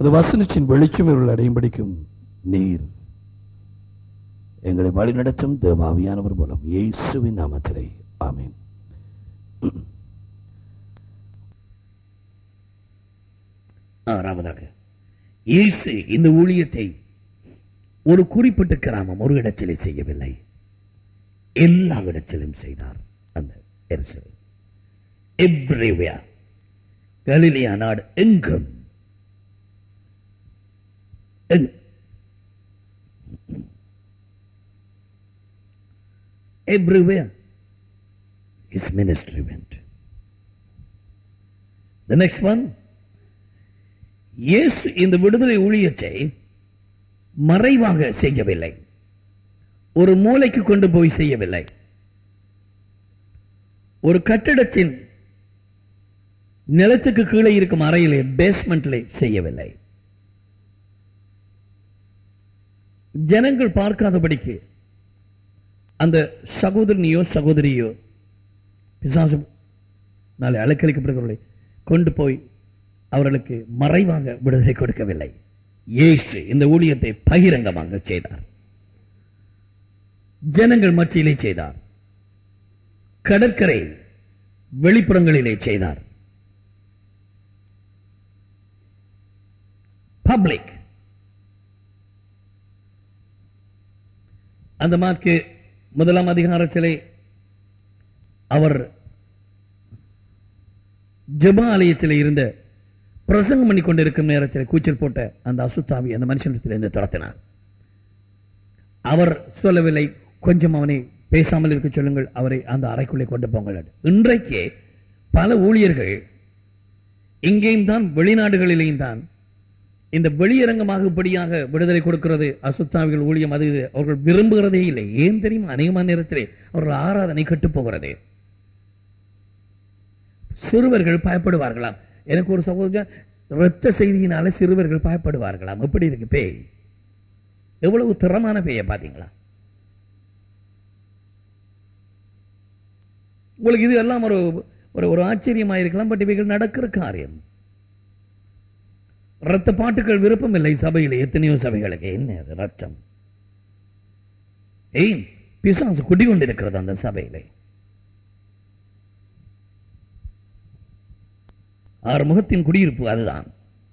அது வசனத்தின் வெளிச்சம் இவர்கள் அடையும்படிக்கும் நீர் எங்களை வழிநடத்தும் தேவாவியானவர் மூலம் இயேசுவின் நாமத்திலே ஆமென் ஆறாவதாக இயேசு இந்த ஊழியத்தை ஒரு குறிப்பிட்ட கிராமம் ஒரு இடத்திலே செய்யவில்லை எல்லா இடத்திலும் செய்தார் அந்த எருசலேம் எவ்ரிவேர் கலிலியா நாடு எங்கும் எங்- everywhere his ministry went the next one இயேசு இந்த விடுதலை ஊழியத்தை மறைவாக செய்யவில்லை ஒரு மூலைக்கு கொண்டு போய் செய்யவில்லை ஒரு கட்டிடத்தின் நிலத்துக்கு கீழே இருக்கும் அறையிலே பேஸ்மெண்ட்ல செய்யவில்லை ஜனங்கள் பார்க்காதபடிக்கு அந்த சகோதரனையோ சகோதரியோ பிசாசு நாளை அலக்களிக்கப்படுகிறவர்களை கொண்டு போய் அவர்களுக்கு மறைவாக விடுதலை கொடுக்கவில்லை இயேசு இந்த ஊழியத்தை பகிரங்கமாக செய்தார் ஜனங்கள் மத்தியிலே செய்தார் கடற்கரை வெளிப்புறங்களிலே செய்தார் பப்ளிக் அந்த மார்க்கு முதலாம் அதிகாரத்திலே அவர் ஜெப ஆலயத்தில் இருந்த பிரசங்கம் பண்ணி கொண்டிருக்கும் நேரத்தில் கூச்சல் போட்ட அந்த அசுத்தாவி அந்த மனுஷனிடத்திலிருந்து துரத்தினார் அவர் சொல்லவில்லை கொஞ்சம் அவனை பேசாமல் இருக்க சொல்லுங்கள் அவரை அந்த அறைக்குள்ளே கொண்டு போங்கள் என்று. இன்றைக்கு பல ஊழியர்கள் இங்கேயும் தான் வெளிநாடுகளிலேயும் தான் இந்த வெளியரங்கமாக இப்படியாக விடுதலை கொடுக்கிறது அசுத்தாவிகள் ஊழியம் அது இது. அவர்கள் விரும்புகிறதே இல்லை ஏன் தெரியுமா அநேகமான நேரத்திலே அவர்கள் ஆராதனை கெட்டு போகிறது சிறுவர்கள் பயப்படுவார்களாம் எனக்கு ஒரு சகோதரர் இரத்த செய்தியினால சிறுவர்கள் பயப்படுவார்களாம் எப்படி இருக்கு பேய் எவ்வளவு திறமான பேய பாத்தீங்களா உங்களுக்கு இது எல்லாம் ஒரு ஒரு ஒரு ஆச்சரியமா இருக்கலாம் பட் இவைகள் நடக்கிற காரியம் ரத்த பாட்டுகள் விருப்பம் இல்லை சபையில எத்தனையோ சபைகளுக்கு என்ன அது ரத்தம் ஏன் பிசாசு குடிகொண்டிருக்கிறது அந்த சபையிலே ஆறுமுகத்தின் குடியிருப்பு அதுதான்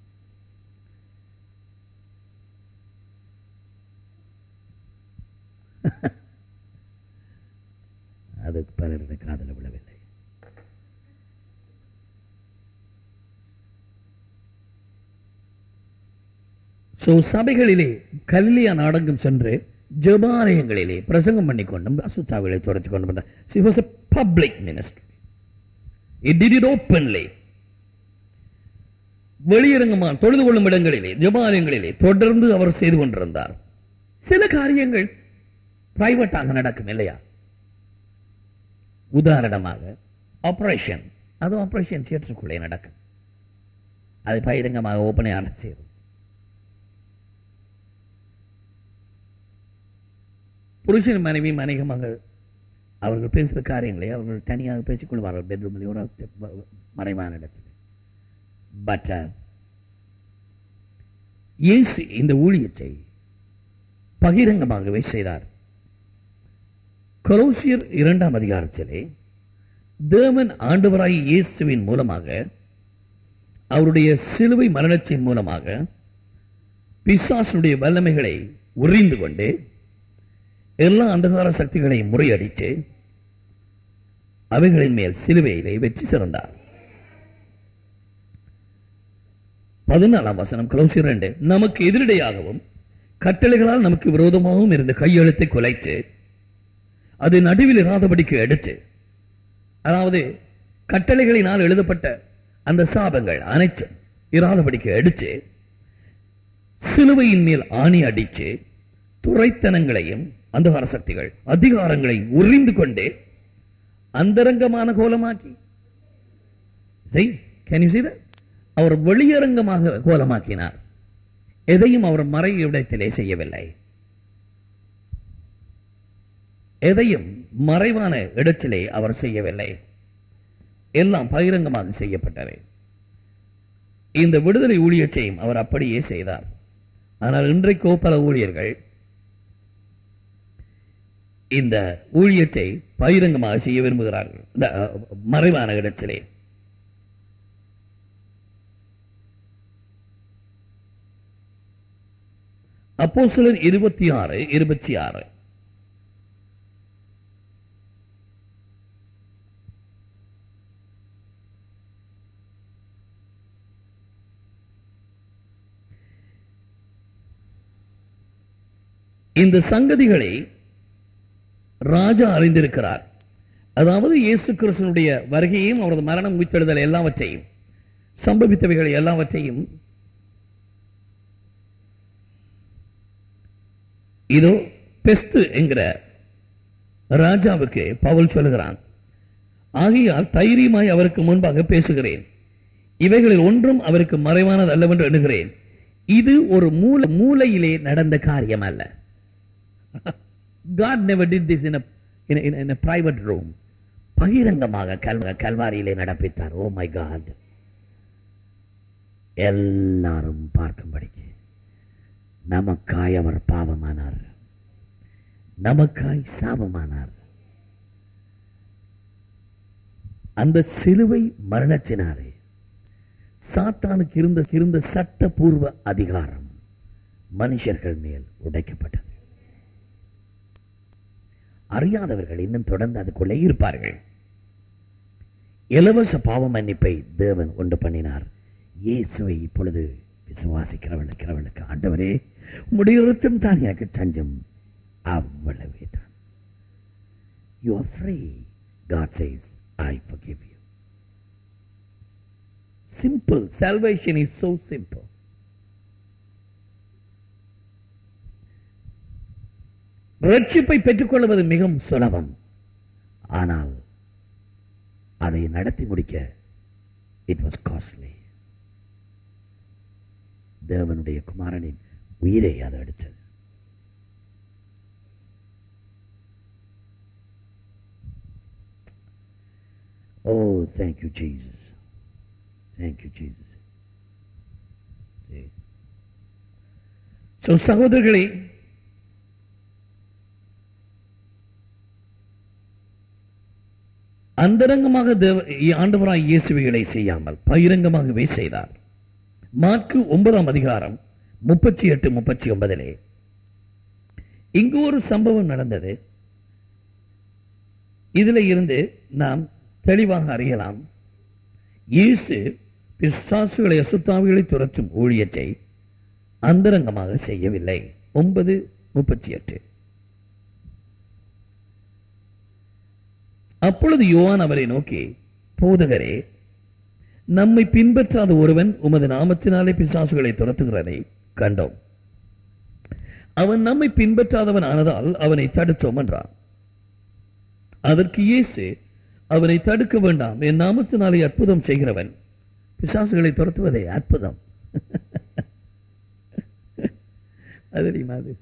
அது பலருடைய காதல விழவில்லை சோ சபைகளிலே கல்லியா நாடகம் சென்று ஜபாலயங்களிலே பிரசங்கம் பண்ணிக்கொண்டும் அசுத்தாவிகளை துடைச்சு கொண்டு வந்தார் She was a public ministry. He did it openly. வெளியரங்கமா தொழுது கொள்ளும் இடங்களிலே ஜபாலயங்களிலே தொடர்ந்து அவர் செய்து கொண்டிருந்தார் சில காரியங்கள் பிரைவேட்டாக நடக்கும் இல்லையா உதாரணமாக ஆபரேஷன் அது ஆபரேஷன் தியேட்டருக்குள்ளே நடக்கும் அது பகிரங்கமாக ஓப்பனையான செய்யும் புருஷன் மனைவி அநேகமாக அவர்கள் பேசுகிற காரியங்களை அவர்கள் தனியாக பேசிக் கொள்வார்கள் பெட்ரூமில் ஒரு மறைவான இடத்தில் பட் இயேசு இந்த ஊழியத்தை பகிரங்கமாகவே செய்தார் கொலோசியர் இரண்டாம் அதிகாரத்திலே தேவன் ஆண்டவராய் இயேசுவின் மூலமாக அவருடைய சிலுவை மரணத்தின் மூலமாக பிசாசுடைய வல்லமைகளை உறிந்து கொண்டு எல்லா அந்தகார சக்திகளையும் முறையடித்து அவைகளின் மேல் சிலுவையிலே வெற்றி சிறந்தார் பதினாலாம் வசனம் கலோசி ரெண்டு நமக்கு எதிரடையாகவும் கட்டளைகளால் நமக்கு விரோதமாகவும் இருந்த கையெழுத்தை குலைத்து அது நடுவில் இராதபடிக்கு எடுத்து அதாவது கட்டளைகளினால் எழுதப்பட்ட அந்த சாபங்கள் அனைத்தும் இராதபடிக்கு எடுத்து சிலுவையின் மேல் ஆணி அடித்து துறைத்தனங்களையும் அந்தகார சக்திகள் அதிகாரங்களை உறிந்து கொண்டு அந்தரங்கமான கோலமாக்கி கேன் யூ அவர் வெளியரங்கமாக கோலமாக்கினார் எதையும் அவர் மறை இடத்திலே செய்யவில்லை எதையும் மறைவான இடத்திலே அவர் செய்யவில்லை எல்லாம் பகிரங்கமாக செய்யப்பட்டது இந்த விடுதலை ஊழியத்தையும் அவர் அப்படியே செய்தார் ஆனால் இன்றைக்கோ பல ஊழியர்கள் இந்த ஊழியத்தை பகிரங்கமாக செய்ய விரும்புகிறார்கள் இந்த அஹ், மறைவான இடத்திலே அப்போ சிலர் இருபத்தி ஆறு இருபத்தி ஆறு இந்த சங்கதிகளை ராஜா அறிந்திருக்கிறார் அதாவது இயேசு கிறிஸ்தனுடைய வருகையையும் அவரது மரணம் உயிர்த்தெழுதல் எல்லாவற்றையும் சம்பவித்தவைகளை எல்லாவற்றையும் இதோ பெஸ்து என்கிற ராஜாவுக்கு பவுல் சொல்லுகிறான் ஆகையால் தைரியமாய் அவருக்கு முன்பாக பேசுகிறேன் இவைகளில் ஒன்றும் அவருக்கு மறைவானது அல்லவென்று எண்ணுகிறேன் இது ஒரு மூல மூலையிலே நடந்த காரியம் அல்ல God never did this in a, in a, in a, in a private room. பகிரங்கமாக கல் கல்வாரியிலே நடப்பித்தார் ஓ மை காட் எல்லாரும் பார்க்கும்படிக்கு நமக்காய் அவர் பாவமானார் நமக்காய் சாபமானார் அந்த சிலுவை மரணத்தினாலே சாத்தானுக்கு இருந்த இருந்த சட்டபூர்வ அதிகாரம் மனுஷர்கள் மேல் உடைக்கப்பட்டது அறியாதவர்கள் இன்னும் தொடர்ந்து அதுக்குள்ளே இருப்பார்கள் இலவச பாவ மன்னிப்பை தேவன் உண்டு பண்ணினார் இயேசுவை இப்பொழுது விசுவாசிக்கிறவளுக்கிறவளுக்கு ஆண்டவரே உம்முடைய ரத்தம் தான் எனக்கு தஞ்சம் அவ்வளவே தான் you are free God says I forgive you simple salvation is so simple ரட்சிப்பை பெற்றுக்கொள்வது மிகவும் சுலபம் ஆனால் அதை நடத்தி முடிக்க இட் வாஸ் காஸ்ட்லி தேவனுடைய குமாரனின் உயிரை அது எடுத்தது oh thank you Jesus thank you Jesus so சகோதரர்களே அந்தரங்கமாக தேவ ஆண்டவராய் இயேசுவைகளை செய்யாமல் பகிரங்கமாகவே செய்தார் மார்க்கு ஒன்பதாம் அதிகாரம் முப்பத்தி எட்டு முப்பத்தி ஒன்பதிலே இங்கு ஒரு சம்பவம் நடந்தது இதுல இருந்து நாம் தெளிவாக அறியலாம் இயேசு பிசாசுகளை அசுத்தாவிகளை துரத்தும் ஊழியத்தை அந்தரங்கமாக செய்யவில்லை ஒன்பது முப்பத்தி எட்டு அப்பொழுது யோவான் அவரை நோக்கி போதகரே நம்மை பின்பற்றாத ஒருவன் உமது நாமத்தினாலே பிசாசுகளை துரத்துகிறதை கண்டோம் அவன் நம்மை பின்பற்றாதவன் ஆனதால் அவனை தடுத்தோம் என்றான் அதற்கு இயேசு அவனை தடுக்க வேண்டாம் என் நாமத்தினாலே அற்புதம் செய்கிறவன் பிசாசுகளை துரத்துவதே அற்புதம் அது தெரியுமா அது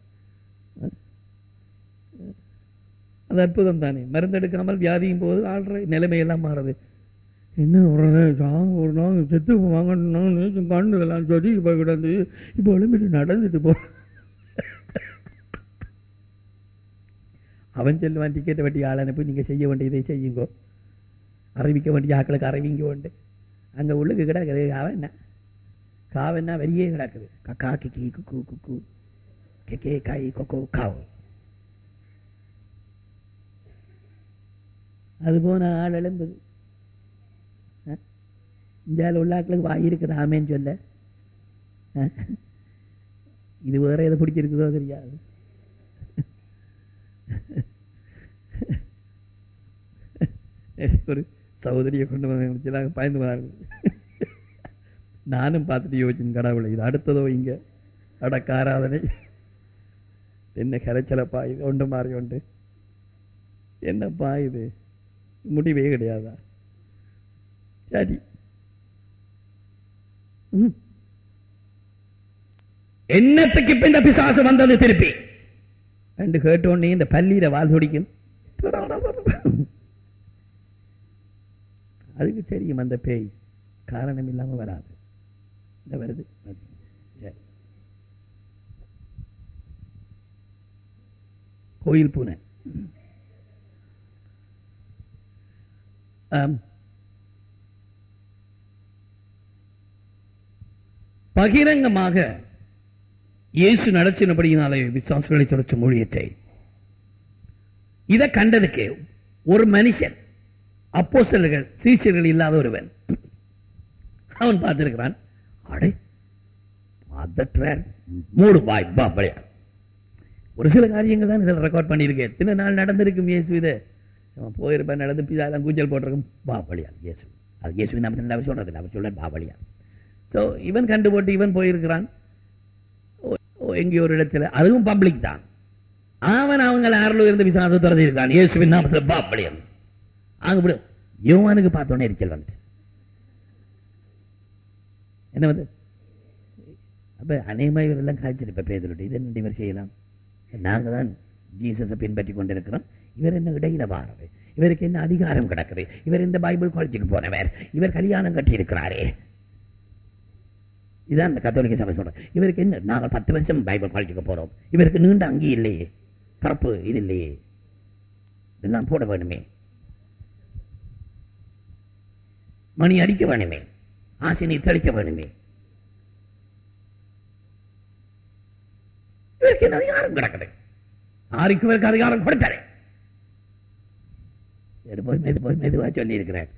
அது அற்புதம் தானே மருந்தெடுக்காமல் வியாதியும் போது ஆள்ற நிலைமையெல்லாம் மாறுது என்ன ஒரு நாள் ஒரு நாள் செத்து வாங்கணும் கண்டு எல்லாம் சொல்லி போய் கிடந்து இப்போ எழுப்பிட்டு நடந்துட்டு போ அவன் சொல்லுவான் டிக்கெட்டை வட்டி ஆள் அனுப்பி நீங்க செய்ய வேண்டியதை செய்யுங்கோ அறிவிக்க வேண்டிய ஆக்களுக்கு அறிவிங்க உண்டு அங்க உள்ளுக்கு கிடக்குது அவன் என்ன காவன்னா வெளியே கிடக்குது கக்கா கிக்கி குக்கு குக்கு கெக்கே காய் கொக்கோ காவு அது போன ஆள் எழும்புது இந்தியாவில் உள்ள ஆட்களுக்கு வாய் இருக்குது ஆமேன்னு சொல்ல அஹ். இது வேற எதை பிடிச்சிருக்குதோ தெரியாது ஒரு சகோதரியை கொண்டு வந்து வச்சுலாம் பயந்து வராங்க நானும் பார்த்துட்டு யோசிச்சேன் கடவுளை இது அடுத்ததோ இங்க அடக்க ஆராதனை என்ன கரைச்சலப்பா இது ஒன்று மாறி உண்டு என்னப்பா இது முடிவே கிடையாதா சரி ம். என்னத்துக்கு இப்ப இந்த பிசாசு வந்தது திருப்பி என்று கேட்டோன்னே இந்த பள்ளியில வால் துடிக்கும் அதுக்கு தெரியும் அந்த பேய் காரணம் இல்லாம வராது இந்த வருது சரி. கோயில் பூனை ஆம். பகிரங்கமாக இயேசு நடத்தினபடியினாலே விசுவாசங்களை தொடர்ச்சி ஊழியத்தை இதை கண்டதுக்கு ஒரு மனுஷன் அப்போஸ்தலர்கள் சீஷர்கள் இல்லாத ஒருவன் அவன் பார்த்திருக்கிறான் அடே அதற்றார் மூடு பாய் பாப்படையா ஒரு சில காரியங்கள் தான் இதில் ரெக்கார்ட் பண்ணியிருக்கேன் எத்தனை நாள் நடந்திருக்கும் இயேசு இது அவன் போயிருப்பேன் நடந்து பிதாலாம் கூச்சல் போட்டிருக்கும் பாபலியா இயேசு அது இயேசு நம்ம அவர் சொல்றது இல்லை அவர் சொல்ற பாபலியா ஸோ இவன் கண்டு போட்டு இவன் போயிருக்கிறான் ஓ- ஓ, எங்கேயோ ஒரு இடத்துல அதுவும் பப்ளிக் தான் அவன் அவங்கள ஆறுல இருந்து விசாசம் திறந்திருக்கான் இயேசுவின் நாமத்தில் பாப்பலியம் அங்க விடு யோவானுக்கு பார்த்தோன்னே எரிச்சல் வந்து என்ன வந்து அப்ப அநேகமாக இவரெல்லாம் காய்ச்சிருப்ப பேதலுடைய இதை ரெண்டு இவர் செய்யலாம் நாங்க தான் ஜீசஸை பின்பற்றி கொண்டிருக்கிறோம் இவர் என்ன இடையில வாரது இவருக்கு என்ன அதிகாரம் கிடக்குது இவர் இந்த பைபிள் காலேஜுக்கு போனவர் இவர் கல்யாணம் கட்டி இருக்கிறாரே இதான் அந்த கத்தோலிக்க சபை சொல்றேன் இவருக்கு என்ன நாங்கள் பத்து வருஷம் பைபிள் காலேஜுக்கு போறோம் இவருக்கு நீண்ட அங்கி இல்லையே கருப்பு இது இல்லையே இதெல்லாம் போட வேணுமே மணி அடிக்க வேணுமே ஆசினி தெளிக்க வேணுமே இவருக்கு என்ன அதிகாரம் கிடக்குது ஆருக்கு இவருக்கு அதிகாரம் கொடுத்தாரு சரி, போய் மெது போய் மெதுவா சொல்லி இருக்கிறார்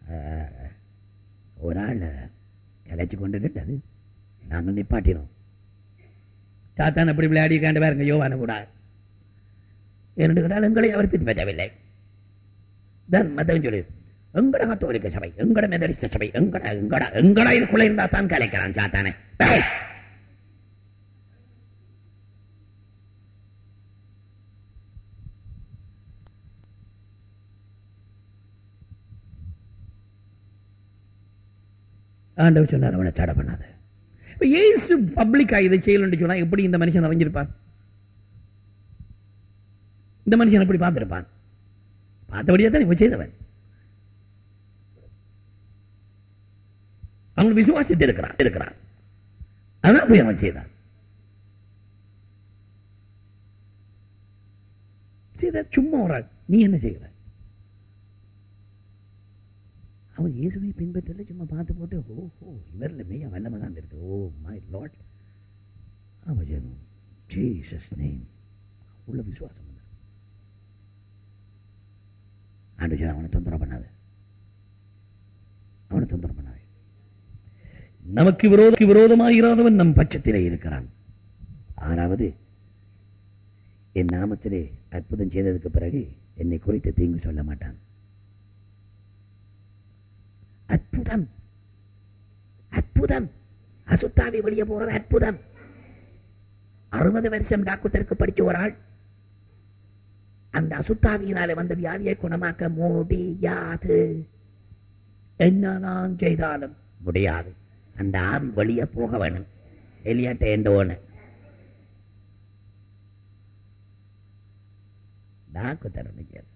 ஒரு ஆள் கலைச்சு கொண்டு நின்றது நாங்கள் நிப்பாட்டினோம் சாத்தான் அப்படி விளையாடி காண்டு பாருங்க யோவான கூட இரண்டு கடால் எங்களை அவர் பின்பற்றவில்லை தான் மதம் சொல்லி எங்கட கத்தோலிக்க சபை எங்கட மெதரிஸ்ட சபை எங்கட எங்கட எங்கட இதுக்குள்ள இருந்தா தான் கலைக்கிறான் சாத்தானே டேய்! ஆண்டவர் சொன்னார் அவனை தடை பண்ணாத இப்ப இயேசு பப்ளிக்கா இதை செய்யலன்னு சொன்னா எப்படி இந்த மனுஷன் அறிஞ்சிருப்பான் இந்த மனுஷன் எப்படி பார்த்திருப்பான் பார்த்தபடியா தான் இவன் செய்தவன் அவன் விசுவாசித்து இருக்கிறான் இருக்கிறான் அதான் போய் அவன் செய்தான் செய்த சும்மா ஒரு ஆள் நீ என்ன செய்கிற அவன் இயேசுவை பின்பற்றல சும்மா பார்த்து போட்டு ஓ ஓ இவரில் மெய்யா வல்லமை தான் இருக்கு ஓ மை லாட் அவன் ஜீசஸ் நேம் உள்ள விசுவாசம் வந்து ஆண்டு சொன்ன அவனை தொந்தரவு பண்ணாத அவனை தொந்தரவு பண்ணாத நமக்கு விரோத விரோதமாக இராதவன் நம் பட்சத்திலே இருக்கிறான் ஆறாவது என் நாமத்திலே அற்புதம் செய்ததுக்கு பிறகு என்னை குறித்து தீங்கு சொல்ல மாட்டான் அற்புதம் அற்புதம் அசுத்தாவி வெளியே போறது அற்புதம் அறுபது வருஷம் டாக்குத்தருக்கு படிச்ச ஒரு ஆள் அந்த அசுத்தாவியினால வந்த வியாதியை குணமாக்க முடியாது என்னதான் செய்தாலும் முடியாது அந்த ஆவி வெளியே போக வேணும் எலியாட்ட எண்டோன்னு டாக்டர்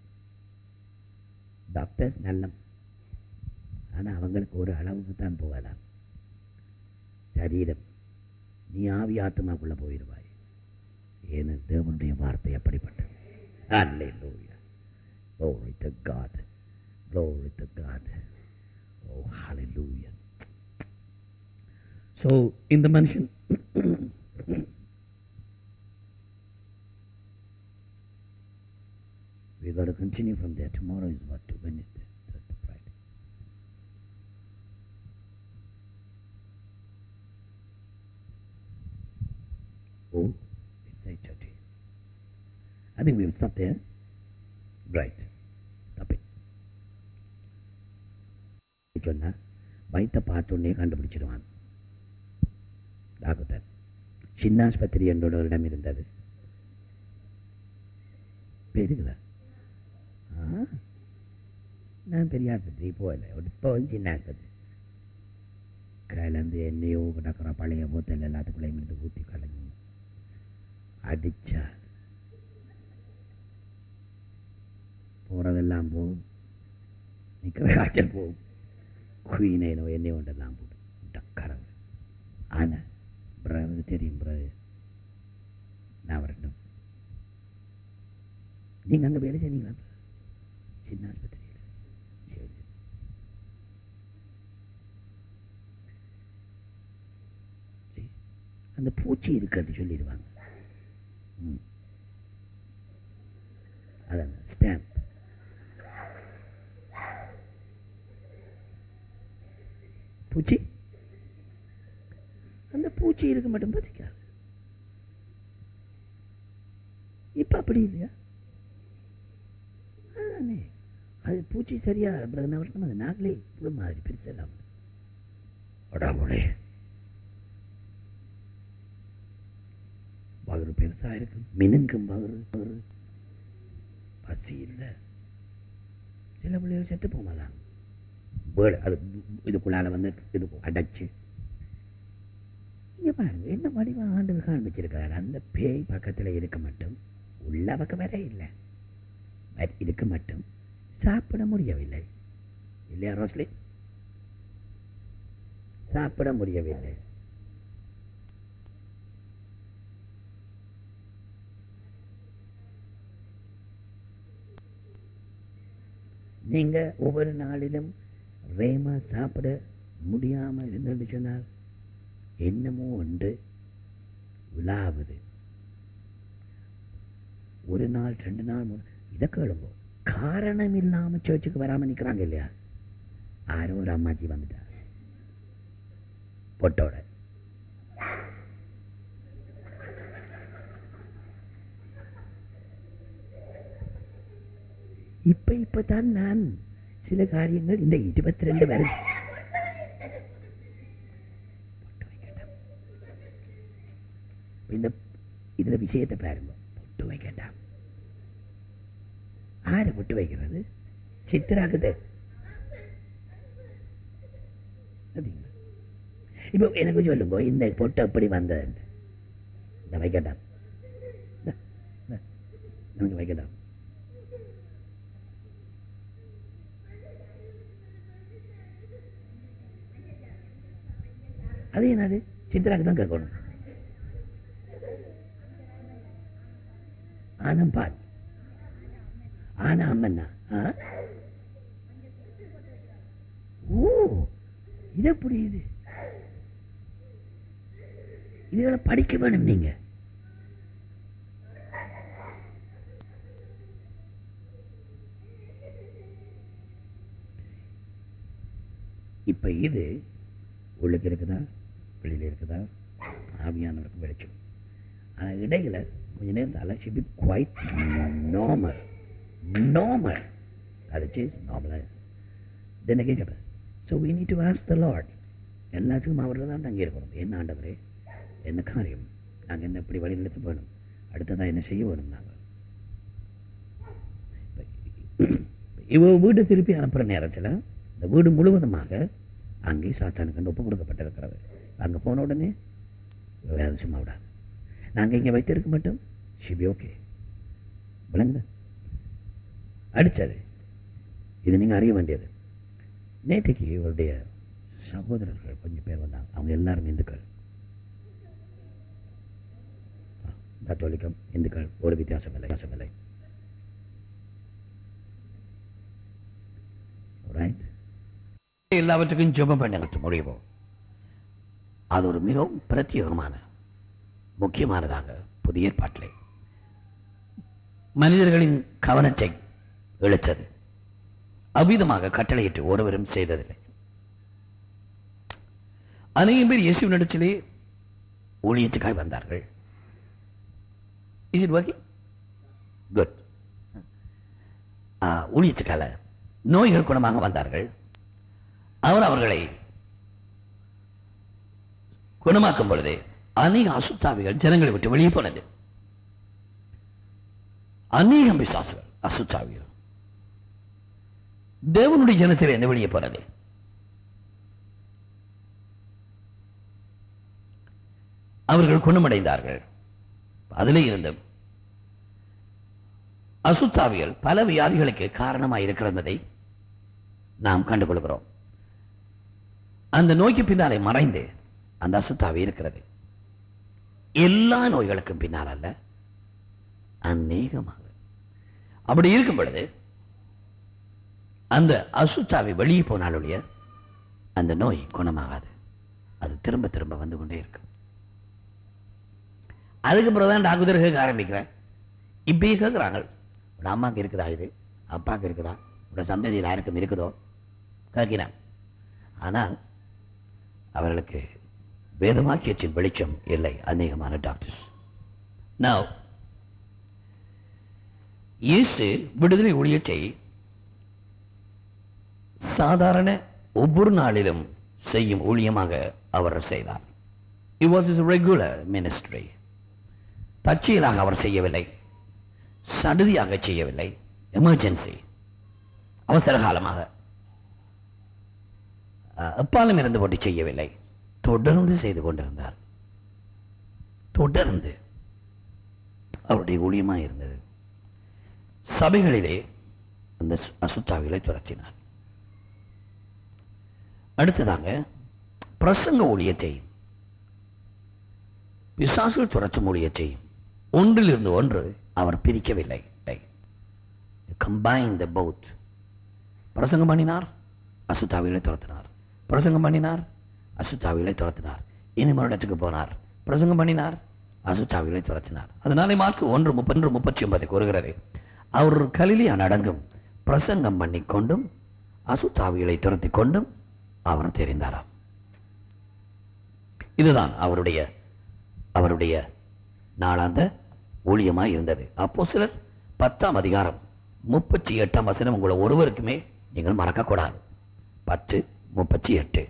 டாக்டர்ஸ் நல்லம் ஆனா அவங்களுக்கு ஒரு அளவுக்கு தான் போகலாம் சரீரம் நீ ஆவி ஆத்மாக்குள்ள போயிடுவாய் ஏன்னு தேவனுடைய வார்த்தை அப்படிப்பட்டது Hallelujah. Glory to God. Glory to God. Oh, hallelujah. So, இந்த மனுஷன் we got to continue from there. Tomorrow is what? Wednesday, Thursday, Friday. Oh, it's 8.30. I think we will stop there. Right. Stop it. சொன்னா வயிற்ற பார்த்தோன்னே கண்டுபிடிச்சிடுவான் doctor சின்ன ஆஸ்பத்திரி என்னோட ஒரு இடம் இருந்தது பெருகுதா ஆ நான் பெரிய ஆஸ்பத்திரி போகல இப்போ வந்து சின்ன ஆஸ்பத்திரி கலந்து எண்ணெயோ கிடக்கிற பழைய போத்தல் எல்லாத்துக்குள்ளேயும் இருந்து ஊற்றி கலந்து அடிச்சா போறதெல்லாம் போகும் நிற்கிற காய்ச்சல் போகும் குயினேனோ எண்ணெய் ஒன்றெல்லாம் போடும் டக்கரவு ஆனா பிரதருக்கு தெரியும் பிரதர் நான் வரட்டும் நீங்க அங்க வேலை செய்றீங்களா சின்ன ஆஸ்பத்திரியில் சரி சரி. சரி அந்த பூச்சி இருக்கிறது சொல்லிடுவாங்க ம். அதான் ஸ்டாம்ப் பூச்சி அந்த பூச்சி இருக்க மட்டும் பசிக்காது இப்ப அப்படி இல்லையா அதுதானே அது பூச்சி சரியா பிரதன வரணும் அது நாங்களே புழு மாதிரி பெருசெல்லாம் உடம்புலே பகரு பெருசா இருக்கு மினுங்கும் பகரு பகரு பசி இல்லை சில பிள்ளைகள் செத்து போமாதான் வேர்டு அது இதுக்குள்ளால வந்து இது அடைச்சு இங்க பாருங்க என்ன வடிவா ஆண்டு காண்பிச்சிருக்கிறார் அந்த பேய் பக்கத்துல இருக்க மட்டும் உள்ள பக்கம் வர இல்லை வ- இருக்க மட்டும் சாப்பிட முடியவில்லை இல்லையா ரோஸ்லி சாப்பிட முடியவில்லை நீங்க ஒவ்வொரு நாளிலும் ரேமா சாப்பிட முடியாம இருந்தது சொன்னால் என்னமோ ஒன்று விழாவுது ஒரு நாள் ரெண்டு நாள் மூணு இதை கேளுங்க காரணம் இல்லாம சர்ச்சுக்கு வராம நிக்கிறாங்க இல்லையா யாரோ ஒரு அம்மாச்சி வந்துட்டா பொட்டோட இப்ப இப்பதான் நான் சில காரியங்கள் இந்த இருபத்தி ரெண்டு வருஷம் பொட்டு வைக்கட்டாம். இந்த இதுல விஷயத்தை பாருங்க பொட்டு வைக்கட்டாம் ஆறு பொட்டு வைக்கிறது சித்திராக்குது பாத்தீங்களா? இப்போ எனக்கு சொல்லுங்க இந்த பொட்டு எப்படி வந்தது இந்த வைக்கட்டாம் இந்த, இந்த, நமக்கு வைக்கட்டாம் அது என்னது சித்ராக்கு தான் கேட்கணும் ஆனம் பால் ஆனா அம்மன்னா ஆ? ஓ இது எப்படி இது இதுகளை படிக்க வேணும் நீங்க இப்ப இது உள்ளுக்கு இருக்குதா வெளியில இருக்குதா ஆவியானவருக்கு வெளிச்சம் ஆனா இடையில கொஞ்ச நேரத்தால she be quite normal normal அது சேஸ் நார்மலா தென் கேட்குறது so we need to ask the Lord எல்லாத்துக்கும் அவரில் தான் தங்கி இருக்கணும் என்ன ஆண்டவரே என்ன காரியம் நாங்கள் என்ன இப்படி வழி நடத்த போகணும் அடுத்ததா என்ன செய்ய வேணும் நாங்கள் இவ வீடு திருப்பி அனுப்புற நேரத்தில் இந்த வீடு முழுவதுமாக அங்கே சாத்தானுக்கு ஒப்பு கொடுக்கப்பட்டிருக்கிறது அங்கே போன உடனே வேலை சும்மா விடாது நாங்கள் இங்கே வைத்திருக்க மாட்டோம் ஷிபி ஓகே விளங்குது அடிச்சது இது நீங்கள் அறிய வேண்டியது நேற்றுக்கு இவருடைய சகோதரர்கள் கொஞ்சம் பேர் வந்தாங்க அவங்க எல்லாரும் இந்துக்கள் ஆ, கத்தோலிக்கம் இந்துக்கள் ஒரு வித்தியாசம் இல்லை வித்தியாசம் இல்லை ரைட் எல்லாவற்றுக்கும் ஜெபம் பண்ண முடியுமோ அது ஒரு மிகவும் பிரத்யேகமான முக்கியமானதாக புதிய ஏற்பாட்டிலே மனிதர்களின் கவனத்தை இழுத்தது அவ்விதமாக கட்டளையிட்டு ஒருவரும் செய்ததில்லை அநேகம் பேர் இயேசுவினிடத்திலே ஊழியத்துக்காய் வந்தார்கள் இஸ் இட் ஒர்க்கிங் குட் ஊழியத்துக்கால நோய்கள் குணமாக வந்தார்கள் அவர் அவர்களை குணமாக்கும் பொழுது அநேக அசுத்தாவிகள் ஜனங்களை விட்டு வெளியே போனது அநேகம் பிசாசுகள் அசுத்தாவிகள் தேவனுடைய ஜனத்தில் என்ன வெளியே போனது அவர்கள் குணமடைந்தார்கள் அதிலே இருந்தும் அசுத்தாவிகள் பல வியாதிகளுக்கு காரணமாக இருக்கிறது என்பதை நாம் கண்டுகொள்கிறோம் அந்த நோய்க்கு பின்னாலே மறைந்து அந்த அசுத்தாவி இருக்கிறது எல்லா நோய்களுக்கும் பின்னால் அல்ல அநேகமாக அப்படி இருக்கும் பொழுது அந்த அசுத்தாவி வெளியே போனாலுடைய அந்த நோய் குணமாகாது அது திரும்ப திரும்ப வந்து கொண்டே இருக்கும் அதுக்கு பிறகுதான் டாக்டர் கேட்க ஆரம்பிக்கிறேன் இப்பயே கேட்கிறாங்க உட அம்மாக்கு இருக்குதா இது அப்பாக்கு இருக்குதா உட சந்ததியில் யாருக்கும் இருக்குதோ கேட்கிறேன் ஆனால் அவர்களுக்கு வேதவாக்கியத்தின் வெளிச்சம் இல்லை அநேகமான டாக்டர்ஸ் Now, இயேசு விடுதலை ஊழியத்தை சாதாரண ஒவ்வொரு நாளிலும் செய்யும் ஊழியமாக அவர் செய்தார் It was his regular ministry. தற்செயலாக அவர் செய்யவில்லை சடுதியாக செய்யவில்லை எமர்ஜென்சி அவசர காலமாக அஹ், எப்பாலும் இருந்து போட்டு செய்யவில்லை தொடர்ந்து செய்து கொண்டிருந்தார் தொடர்ந்து அவருடைய ஊழியமா இருந்தது சபைகளிலே அந்த சு- அசுத்தாவிகளை துரத்தினார் அடுத்ததாக பிரசங்க ஊழியத்தை பிசாசுகள் துரத்தும் ஊழியத்தை ஒன்றிலிருந்து ஒன்று அவர் பிரிக்கவில்லை கம்பைன் த பௌத் பிரசங்கம் பண்ணினார் அசுத்தாவிகளை துரத்தினார் பிரசங்கம் பண்ணினார் அசுத்தாவிகளை துரத்தினார் இனிமொரு இடத்துக்கு போனார் பிரசங்கம் பண்ணினார் அசுத்தாவிகளை துரத்தினார் அதனாலே மார்க் ஒன்று முப்பது முப்பத்தி ஒன்பது கூறுகிறது அவர் கலிலியா அடங்கும் பிரசங்கம் பண்ணி கொண்டும் அசுத்தாவிகளை துரத்தி கொண்டும் அவர் தெரிந்தாராம் இதுதான் அவருடைய அவருடைய நாளாந்த ஊழியமாய் இருந்தது அப்போ சிலர் பத்தாம் அதிகாரம் முப்பத்தி எட்டாம் வசனம் உங்களை ஒருவருக்குமே நீங்கள் மறக்கக்கூடாது பத்து முப்பத்தி எட்டு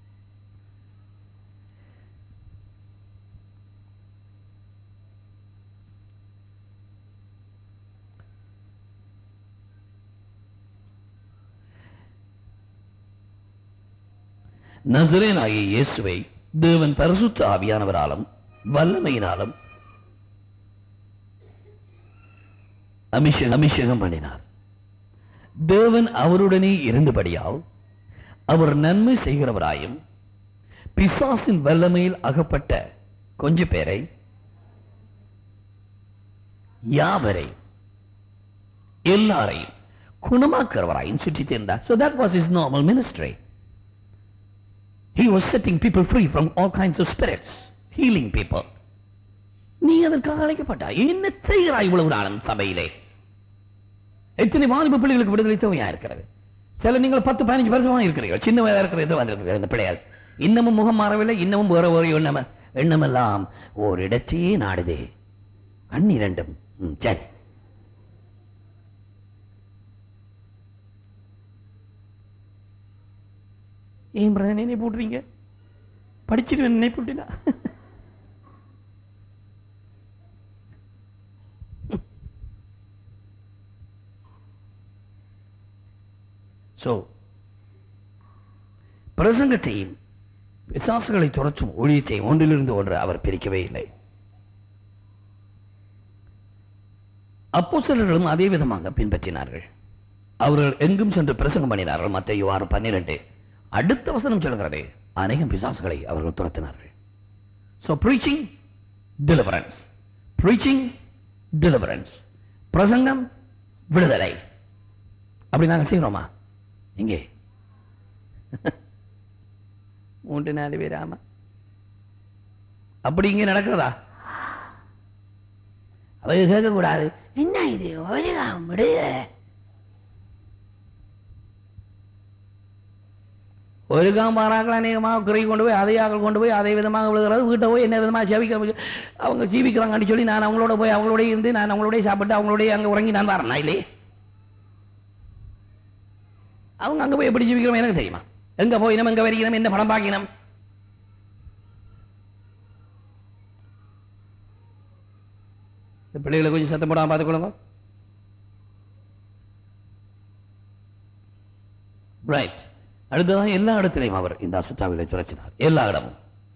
நசரேனாகிய இயேசுவை தேவன் பரிசுத்த ஆவியானவராலும் வல்லமையினாலும் அபிஷேகம் அபிஷேகம் பண்ணினார் தேவன் அவருடனே இருந்தபடியால் அவர் நன்மை செய்கிறவராயும் பிசாசின் வல்லமையில் அகப்பட்ட கொஞ்ச பேரை யாவரை எல்லாரையும் குணமாக்குறவராயும் சுற்றித் இருந்தார் so that was his normal ministry he was setting people free from all kinds of spirits healing people நீ அதற்காக அழைக்கப்பட்டாய் என்ன செய்கிறாய் இவ்வளவு நாளும் சபையிலே எத்தனை வாலிப பிள்ளைகளுக்கு விடுதலை தேவையா இருக்கிறது சில நீங்கள் பத்து பதினஞ்சு வருஷமா இருக்கிறீர்கள் சின்ன வயதா இருக்கிற ஏதோ வந்திருக்கிறீர்கள் இந்த பிள்ளையார் இன்னமும் முகம் மாறவில்லை இன்னமும் வேற ஒரு எண்ணம் எண்ணமெல்லாம் ஓர் இடத்தையே நாடுதே கண் இரண்டும் ம், சரி ஏன் பிரதர் நினை போடுறீங்க படிச்சுட்டு நினை போட்டீங்களா சோ பிரசங்கத்தையும் பிசாசுகளை துரத்தும் ஊழியத்தையும் ஒன்றிலிருந்து ஒன்று அவர் பிரிக்கவே இல்லை அப்போஸ்தலர்களும் அதே விதமாக பின்பற்றினார்கள் அவர்கள் எங்கும் சென்று பிரசங்கம் பண்ணினார்கள் மத்திய ஆறு பன்னிரண்டு அடுத்த வசனம் சொல்கிறது அநேகம் பிசாசுகளை அவர்கள் துரத்தினார்கள் So preaching, deliverance. Preaching, deliverance. பிரசங்கம் விடுதலை அப்படி நாங்க செய்கிறோமா எங்கே மூன்று நாலு பேர் ஆமா அப்படி இங்க நடக்கிறதா அவங்க கேட்க கூடாது என்ன இது உலகம் விடுதலை ஒரு காம்பாராக்கள் அநேகமாக குறை கொண்டு போய் அதை ஆக்கள் கொண்டு போய் அதே விதமாக விழுகிறது வீட்டை போய் என்ன விதமாக ஜெபிக்க அவங்க ஜீவிக்கிறாங்கன்னு சொல்லி நான் அவங்களோட போய் அவங்களோட இருந்து நான் அவங்களோட சாப்பிட்டு அவங்களோட அங்க உறங்கி நான் வரேன் நான் இல்லையே அவங்க அங்க போய் எப்படி ஜீவிக்கிறோம் எனக்கு தெரியுமா எங்க போயினோம் எங்க வரிக்கணும் என்ன படம் பார்க்கணும் இந்த பிள்ளைகளை கொஞ்சம் சத்தம் போடாம பார்த்துக்கொள்ளுங்க ரைட் அடுத்ததான் எல்லா இடத்திலையும் அவர் இந்த அசுத்தாவிலை சுழற்றினார் எல்லா இடமும்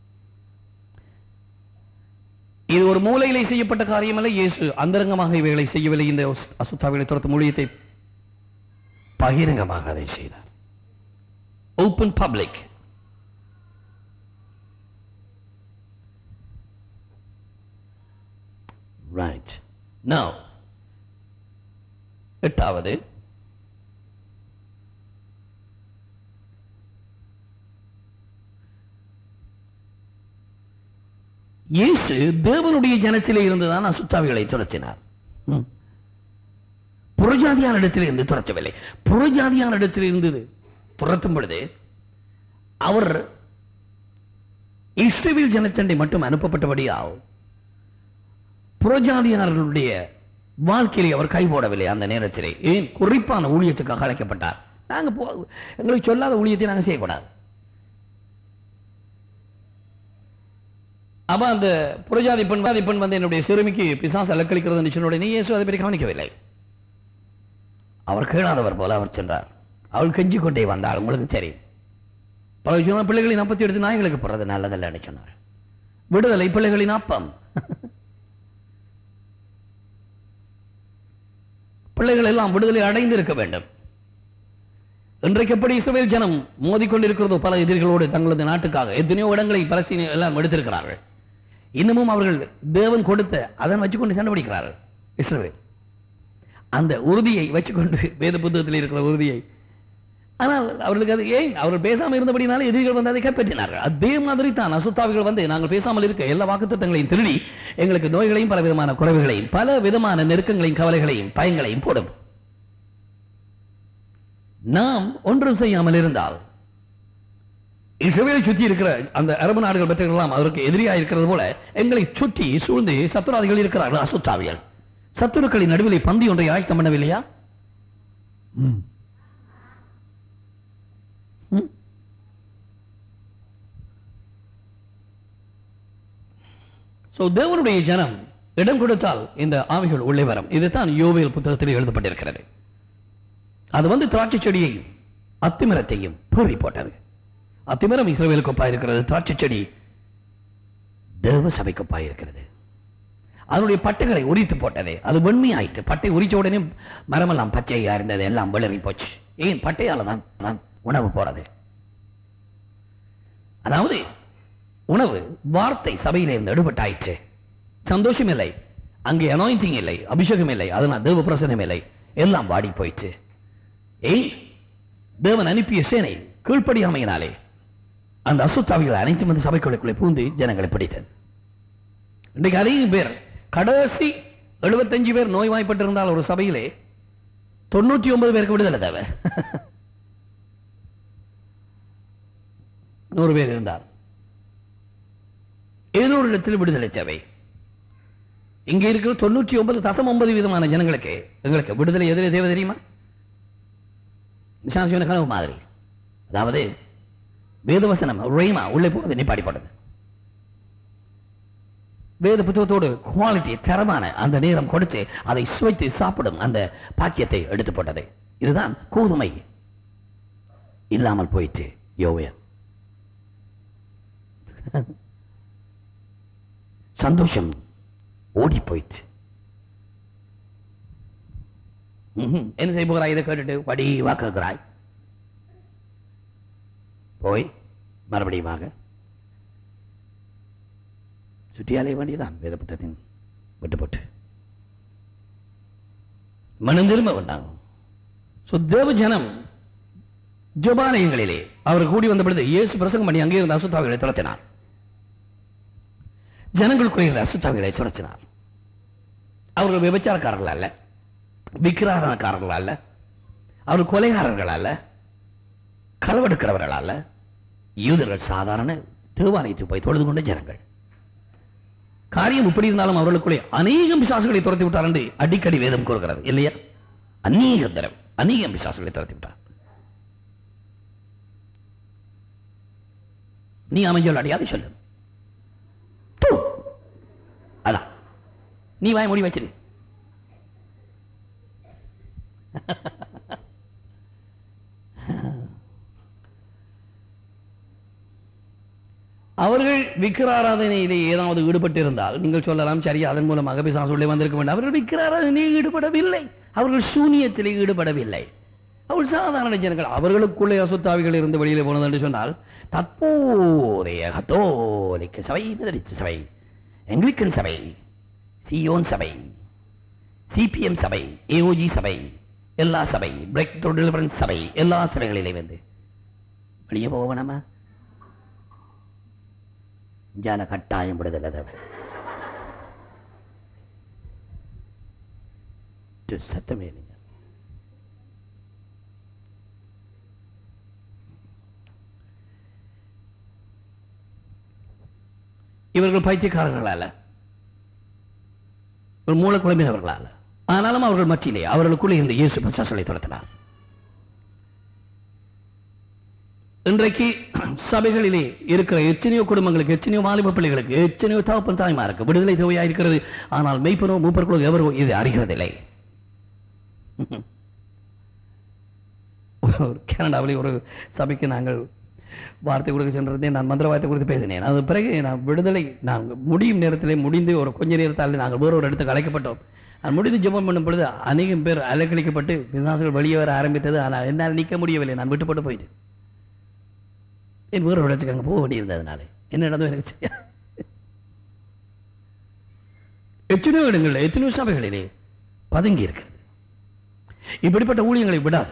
இது ஒரு மூலையிலே செய்யப்பட்ட காரியம் அல்ல இயேசு அந்தரங்கமாக இவைகளை செய்யவில்லை இந்த அசுத்தாவிலை துரத்தும் ஊழியத்தை பகிரங்கமாக அதை செய்தார் ஓப்பன் பப்ளிக் ரைட் now எட்டாவது இயேசு தேவனுடைய ஜனத்திலே இருந்துதான் அசுத்தாவிகளை துரத்தினார் ம். புறஜாதியான இடத்திலே இருந்து துரத்தவில்லை புறஜாதியான இடத்திலே இருந்தது துரத்தும் பொழுது அவர் இஸ்ரேல் ஜனத்தண்டை மட்டும் அனுப்பப்பட்டபடியால் புறஜாதியார்களுடைய வாழ்க்கையிலே அவர் கை போடவில்லை அந்த நேரத்திலே ஏன் குறிப்பான ஊழியத்துக்காக அழைக்கப்பட்டார் நாங்க போ- எங்களுக்கு சொல்லாத ஊழியத்தை நாங்க செய்யக்கூடாது அப்ப அந்த புறஜாதி பெண் வாதி பெண் வந்து என்னுடைய சிறுமிக்கு பிசாசு அலக்களிக்கிறது சொன்ன உடனே இயேசு அதை பற்றி கவனிக்கவில்லை அவர் கேளாதவர் போல அவர் சென்றார் அவள் கெஞ்சி கொண்டே வந்தாள் உங்களுக்கு தெரியும் பல சொன்ன பிள்ளைகளின் அப்பத்தை எடுத்து நாய்களுக்கு போறது நல்லதல்லன்னு சொன்னார் விடுதலை பிள்ளைகளின் அப்பம் பிள்ளைகள் எல்லாம் விடுதலை அடைந்து இருக்க வேண்டும் இன்றைக்கு எப்படி இஸ்ரவேல் ஜனம் மோதிக்கொண்டிருக்கிறதோ பல எதிரிகளோடு தங்களது நாட்டுக்காக எத்தனையோ இடங்களை பலஸ்தீன எல்லாம் எடுத்திருக்கிறார்கள் இன்னமும் அவர்கள் தேவன் கொடுத்த அதன் வச்சுக்கொண்டு சண்டை பிடிக்கிறார்கள் இஸ்ரவேல் அந்த உறுதியை வச்சுக்கொண்டு வேத புத்தகத்தில் இருக்கிற உறுதியை ஆனால் அவர்களுக்கு அது ஏன் அவர்கள் பேசாமல் இருந்தபடினால எதிரிகள் வந்து அதை கைப்பற்றினார்கள் அதே மாதிரி தான் அசுத்தாவிகள் வந்து நாங்கள் பேசாமல் இருக்க எல்லா வாக்குத்தத்தங்களையும் திருடி எங்களுக்கு நோய்களையும் பல விதமான குறைவுகளையும் பல விதமான நெருக்கங்களையும் கவலைகளையும் பயங்களையும் போடும் நாம் ஒன்றும் செய்யாமல் இருந்தால் இஸ்ரவேலை சுற்றி இருக்கிற அந்த அரபு நாடுகள் பெற்றெல்லாம் அதற்கு எதிரியாக இருக்கிறது போல எங்களை சுற்றி சூழ்ந்து சத்துராதிகள் இருக்கிறார்கள் அசுத்தாவியல் சத்துருக்களின் நடுவிலே பந்தி ஒன்றை ஆயத்தம் பண்ணவில்லையா ம். ம். So, தேவனுடைய ஜனம் இடம் கொடுத்தால் இந்த ஆவிகள் உள்ளே வரும் இதுதான் யோவேல் புத்தகத்தில் எழுதப்பட்டிருக்கிறது அது வந்து திராட்சை செடியையும் அத்திமரத்தையும் பூரி போட்டது அத்திமரம் இஸ்ரவேலுக்கு ஒப்பாய் இருக்கிறது திராட்சை செடி தேவ சபைக்கு ஒப்பாய் இருக்கிறது அதனுடைய பட்டைகளை உரித்து போட்டது அது வெண்மையாயிற்று பட்டை உரிச்ச உடனே மரமெல்லாம் பச்சையா இருந்தது எல்லாம் விளறி போச்சு ஏன் பட்டையால தான் தான் உணவு போறது அதாவது உணவு வார்த்தை சபையில இருந்து எடுபட்டாயிற்று சந்தோஷம் இல்லை அங்கே அனாயிண்டிங் இல்லை அபிஷேகம் இல்லை அதனால் தேவ பிரசனம் இல்லை எல்லாம் வாடி போயிற்று ஏய் தேவன் அனுப்பிய சேனை கீழ்ப்படியாமையினாலே அந்த அசுத்தாவிகள் அனைத்தும் வந்து சபைக்குள்ளுக்குள்ளே பூந்து ஜனங்களை பிடித்தது இன்றைக்கு அதிகம் பேர் கடைசி 75 பேர் நோய்வாய்ப்பட்டிருந்தால் ஒரு சபையிலே தொண்ணூற்றி ஒன்பது பேருக்கு விடுதலை தேவை நூறு பேர் இருந்தார் ஏதோ ஒரு இடத்தில் விடுதலை தேவை இங்க இருக்கிற தொண்ணூற்றி ஒன்பது தசம் ஒன்பது விதமான ஜனங்களுக்கு எங்களுக்கு விடுதலை எதிரே தேவை தெரியுமா நிஷாந்தியோட கனவு மாதிரி அதாவது வேதவசனம் ரேமா உள்ளே போகிறது நிப்பாடி போட்டது வேத புத்தகத்தோடு குவாலிட்டி தரமான அந்த நேரம் கொடுத்து அதை சுவைத்து சாப்பிடும் அந்த பாக்கியத்தை எடுத்து போட்டது இதுதான் கோதுமை இல்லாமல் போயிற்று யோவேல் சந்தோஷம் ஓடி போயிற்று ம்ஹும். என்ன செய்ய போகிறாய் இதை கேட்டுட்டு வடி வாக்குகிறாய் போய் மறுபடியும் வாங்க சுற்றியாலே வேண்டியதான் வேத புத்தகத்தின் விட்டு போட்டு மனம் திரும்ப வேண்டாங்க So, தேவ ஜனம் ஜபாலயங்களிலே அவர் கூடி வந்த பொழுது இயேசு பிரசங்கம் பண்ணி அங்கே இருந்த அசுத்தாவிகளை துரத்தினார் ஜனங்களுக்குள்ள இருந்த அசுத்தாவிகளை துரத்தினார் அவர்கள் விபச்சாரக்காரர்கள் அல்ல விக்கிராரணக்காரர்கள் அல்ல அவர்கள் கொலைகாரர்கள் அல்ல களவெடுக்கிறவர்கள் அல்ல யூதர்கள் சாதாரண தேவாலயத்துக்கு போய் தொழுது கொண்ட ஜனங்கள் காரியம் இப்படி இருந்தாலும் அவர்களுக்குள்ளே அநேகம் பிசாசுகளை துரத்தி விட்டார் என்று அடிக்கடி வேதம் கூறுகிறது இல்லையா அநேக தரம் அநேகம் பிசாசுகளை துரத்தி விட்டார் நீ அமைஞ்சல் அடையாது சொல்லு தூ. அதான் நீ வாய் மூடி வச்சிரு அவர்கள் விக்கிராராதனையிலே ஏதாவது ஈடுபட்டு இருந்தால் நீங்கள் சொல்லலாம் சரி அதன் மூலமாக பிசாசு உள்ளே வந்திருக்க வேண்டும் அவர்கள் விக்கிராராதனையில் ஈடுபடவில்லை அவர்கள் சூனியத்திலே ஈடுபடவில்லை அவர்கள் சாதாரண ஜனங்கள் அவர்களுக்குள்ளே அசுத்தாவிகள் இருந்து வெளியிலே போனது என்று சொன்னால் தற்போதைய கத்தோலிக்க சபை மெதடிஸ்ட் சபை எங்கிலிக்கன் சபை சியோன் சபை சிபிஎம் சபை ஏஓஜி சபை எல்லா சபை பிரேக் த்ரூ டெலிவரன்ஸ் சபை எல்லா சபைகளிலே வந்து வெளியே போக வேணாமா ஜால கட்டாயம் விடுதலை தேவை இது சத்தமே இல்லைங்க இவர்கள் பைத்தியக்காரர்களால ஒரு மூல குழம்பினவர்களால ஆனாலும் அவர்கள் மத்தியிலே அவர்களுக்குள்ளே இந்த இயேசு பிசாசுகளை துரத்தினார் இன்றைக்கு சபைகளிலே இருக்கிற எத்தனையோ குடும்பங்களுக்கு எத்தனையோ வாலிப பிள்ளைகளுக்கு எத்தனையோ தகப்பன் தாய்மாருக்கு விடுதலை தேவையா இருக்கிறது ஆனால் மெய்ப்பனோ மூப்பர்களோ எவரோ இது அறிகிறதில்லை ஒரு கனடாவிலே ஒரு சபைக்கு நாங்கள் வார்த்தை கொடுக்க சென்றிருந்தேன் நான் மந்திரவாதத்தை குறித்து பேசினேன் அது பிறகு நான் விடுதலை நாங்கள் முடியும் நேரத்திலே முடிந்து ஒரு கொஞ்ச நேரத்தால் நாங்கள் வேறு ஒரு இடத்துக்கு அழைக்கப்பட்டோம் நான் முடிந்து ஜெபம் பண்ணும் பொழுது அநேகம் பேர் அலைக்கழிக்கப்பட்டு பிசாசுகள் வெளியே வர ஆரம்பித்தது ஆனால் என்னால் நிற்க முடியவில்லை நான் விட்டுப்பட்டு போயிட்டேன் என் வேறு ஒரு இடத்துக்கு அங்கே போக வேண்டியிருந்ததுனால என்ன நடந்தது எனக்கு தெரியாது எத்தனையோ இடங்களில் எத்தனையோ சபைகளிலே பதுங்கி இருக்கிறது இப்படிப்பட்ட ஊழியங்களை விடாது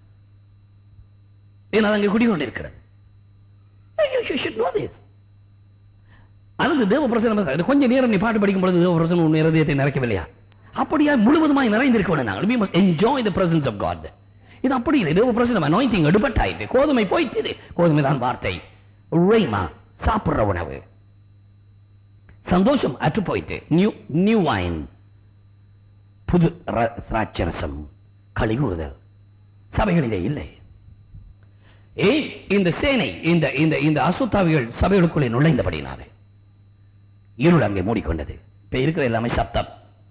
ஏன்னா அது அங்கே குடிகொண்டிருக்கிறது You should know this. அல்லது தேவ பிரசனம் இது கொஞ்ச நேரம் நீ பாட்டு படிக்கும் பொழுது தேவ பிரசனம் உன் இருதயத்தை நிறைக்கவில்லையா அப்படியா முழுவதுமாய் நிறைந்திருக்க வேண்டும் நாங்கள் we must enjoy the presence of God இது அப்படி இல்லை தேவ பிரசனம் anointing எடுபட்டாயிட்டு கோதுமை போயிட்டு கோதுமை தான் வார்த்தை ரேமா சாப்பிடுற உணவு சந்தோஷம் அற்று போயிட்டு நியூ நியூ வைன் புது ர- திராட்சரசம் கலிகூறுதல் சபைகளிலே இல்லை ஏன் இந்த சேனை இந்த இந்த இந்த அசுத்தாவிகள் சபைகளுக்குள்ளே நுழைந்தபடினாலே இருள் அங்கே மூடிக்கொண்டது இப்ப இருக்கிற எல்லாமே சத்தம்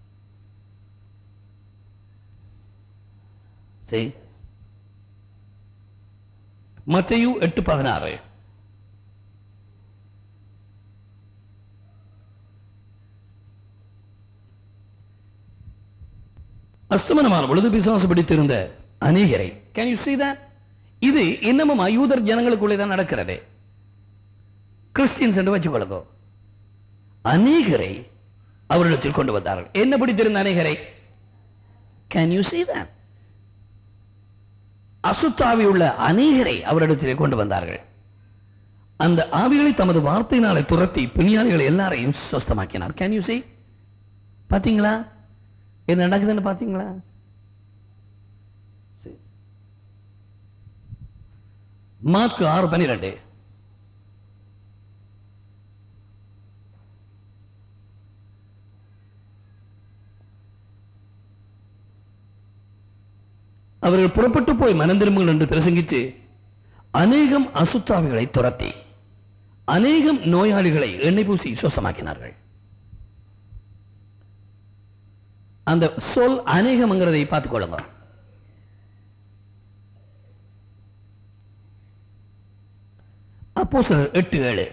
See? மத்தேயு எட்டு பதினாறு அஸ்தமனமான பொழுது பிசாசு பிடித்திருந்த அநேகரை கேன் யூ see that இது இன்னமும் யூதர் ஜனங்களுக்குள்ளே தான் நடக்கிறது கிறிஸ்டியன்ஸ் என்று வச்சுக்கொள்ளுங்க அநேகரை அவரிடத்தில் கொண்டு வந்தார்கள் என்ன பிடித்திருந்த அநேகரை கேன் யூ see that அசுத்தாவி உள்ள அநேகரை அவரிடத்திலே கொண்டு வந்தார்கள் அந்த ஆவிகளை தமது வார்த்தையினாலே துரத்தி பிணியாளிகளை எல்லாரையும் சுஸ்தமாக்கினார் கேன் யூ see பாத்தீங்களா என்ன நடக்குதுன்னு பாத்தீங்களா சரி. மார்க் ஆறு பன்னிரண்டு அவர்கள் புறப்பட்டு போய் மனம் திரும்புங்கள் என்று பிரசங்கித்து அநேகம் அசுத்தாவிகளை துரத்தி அநேகம் நோயாளிகளை எண்ணெய் பூசி சுத்தமாக்கினார்கள் அந்த சொல் அநேகம்ங்கிறதை பார்த்துக் கொள்ளுங்க அப்போ எட்டு ஏழு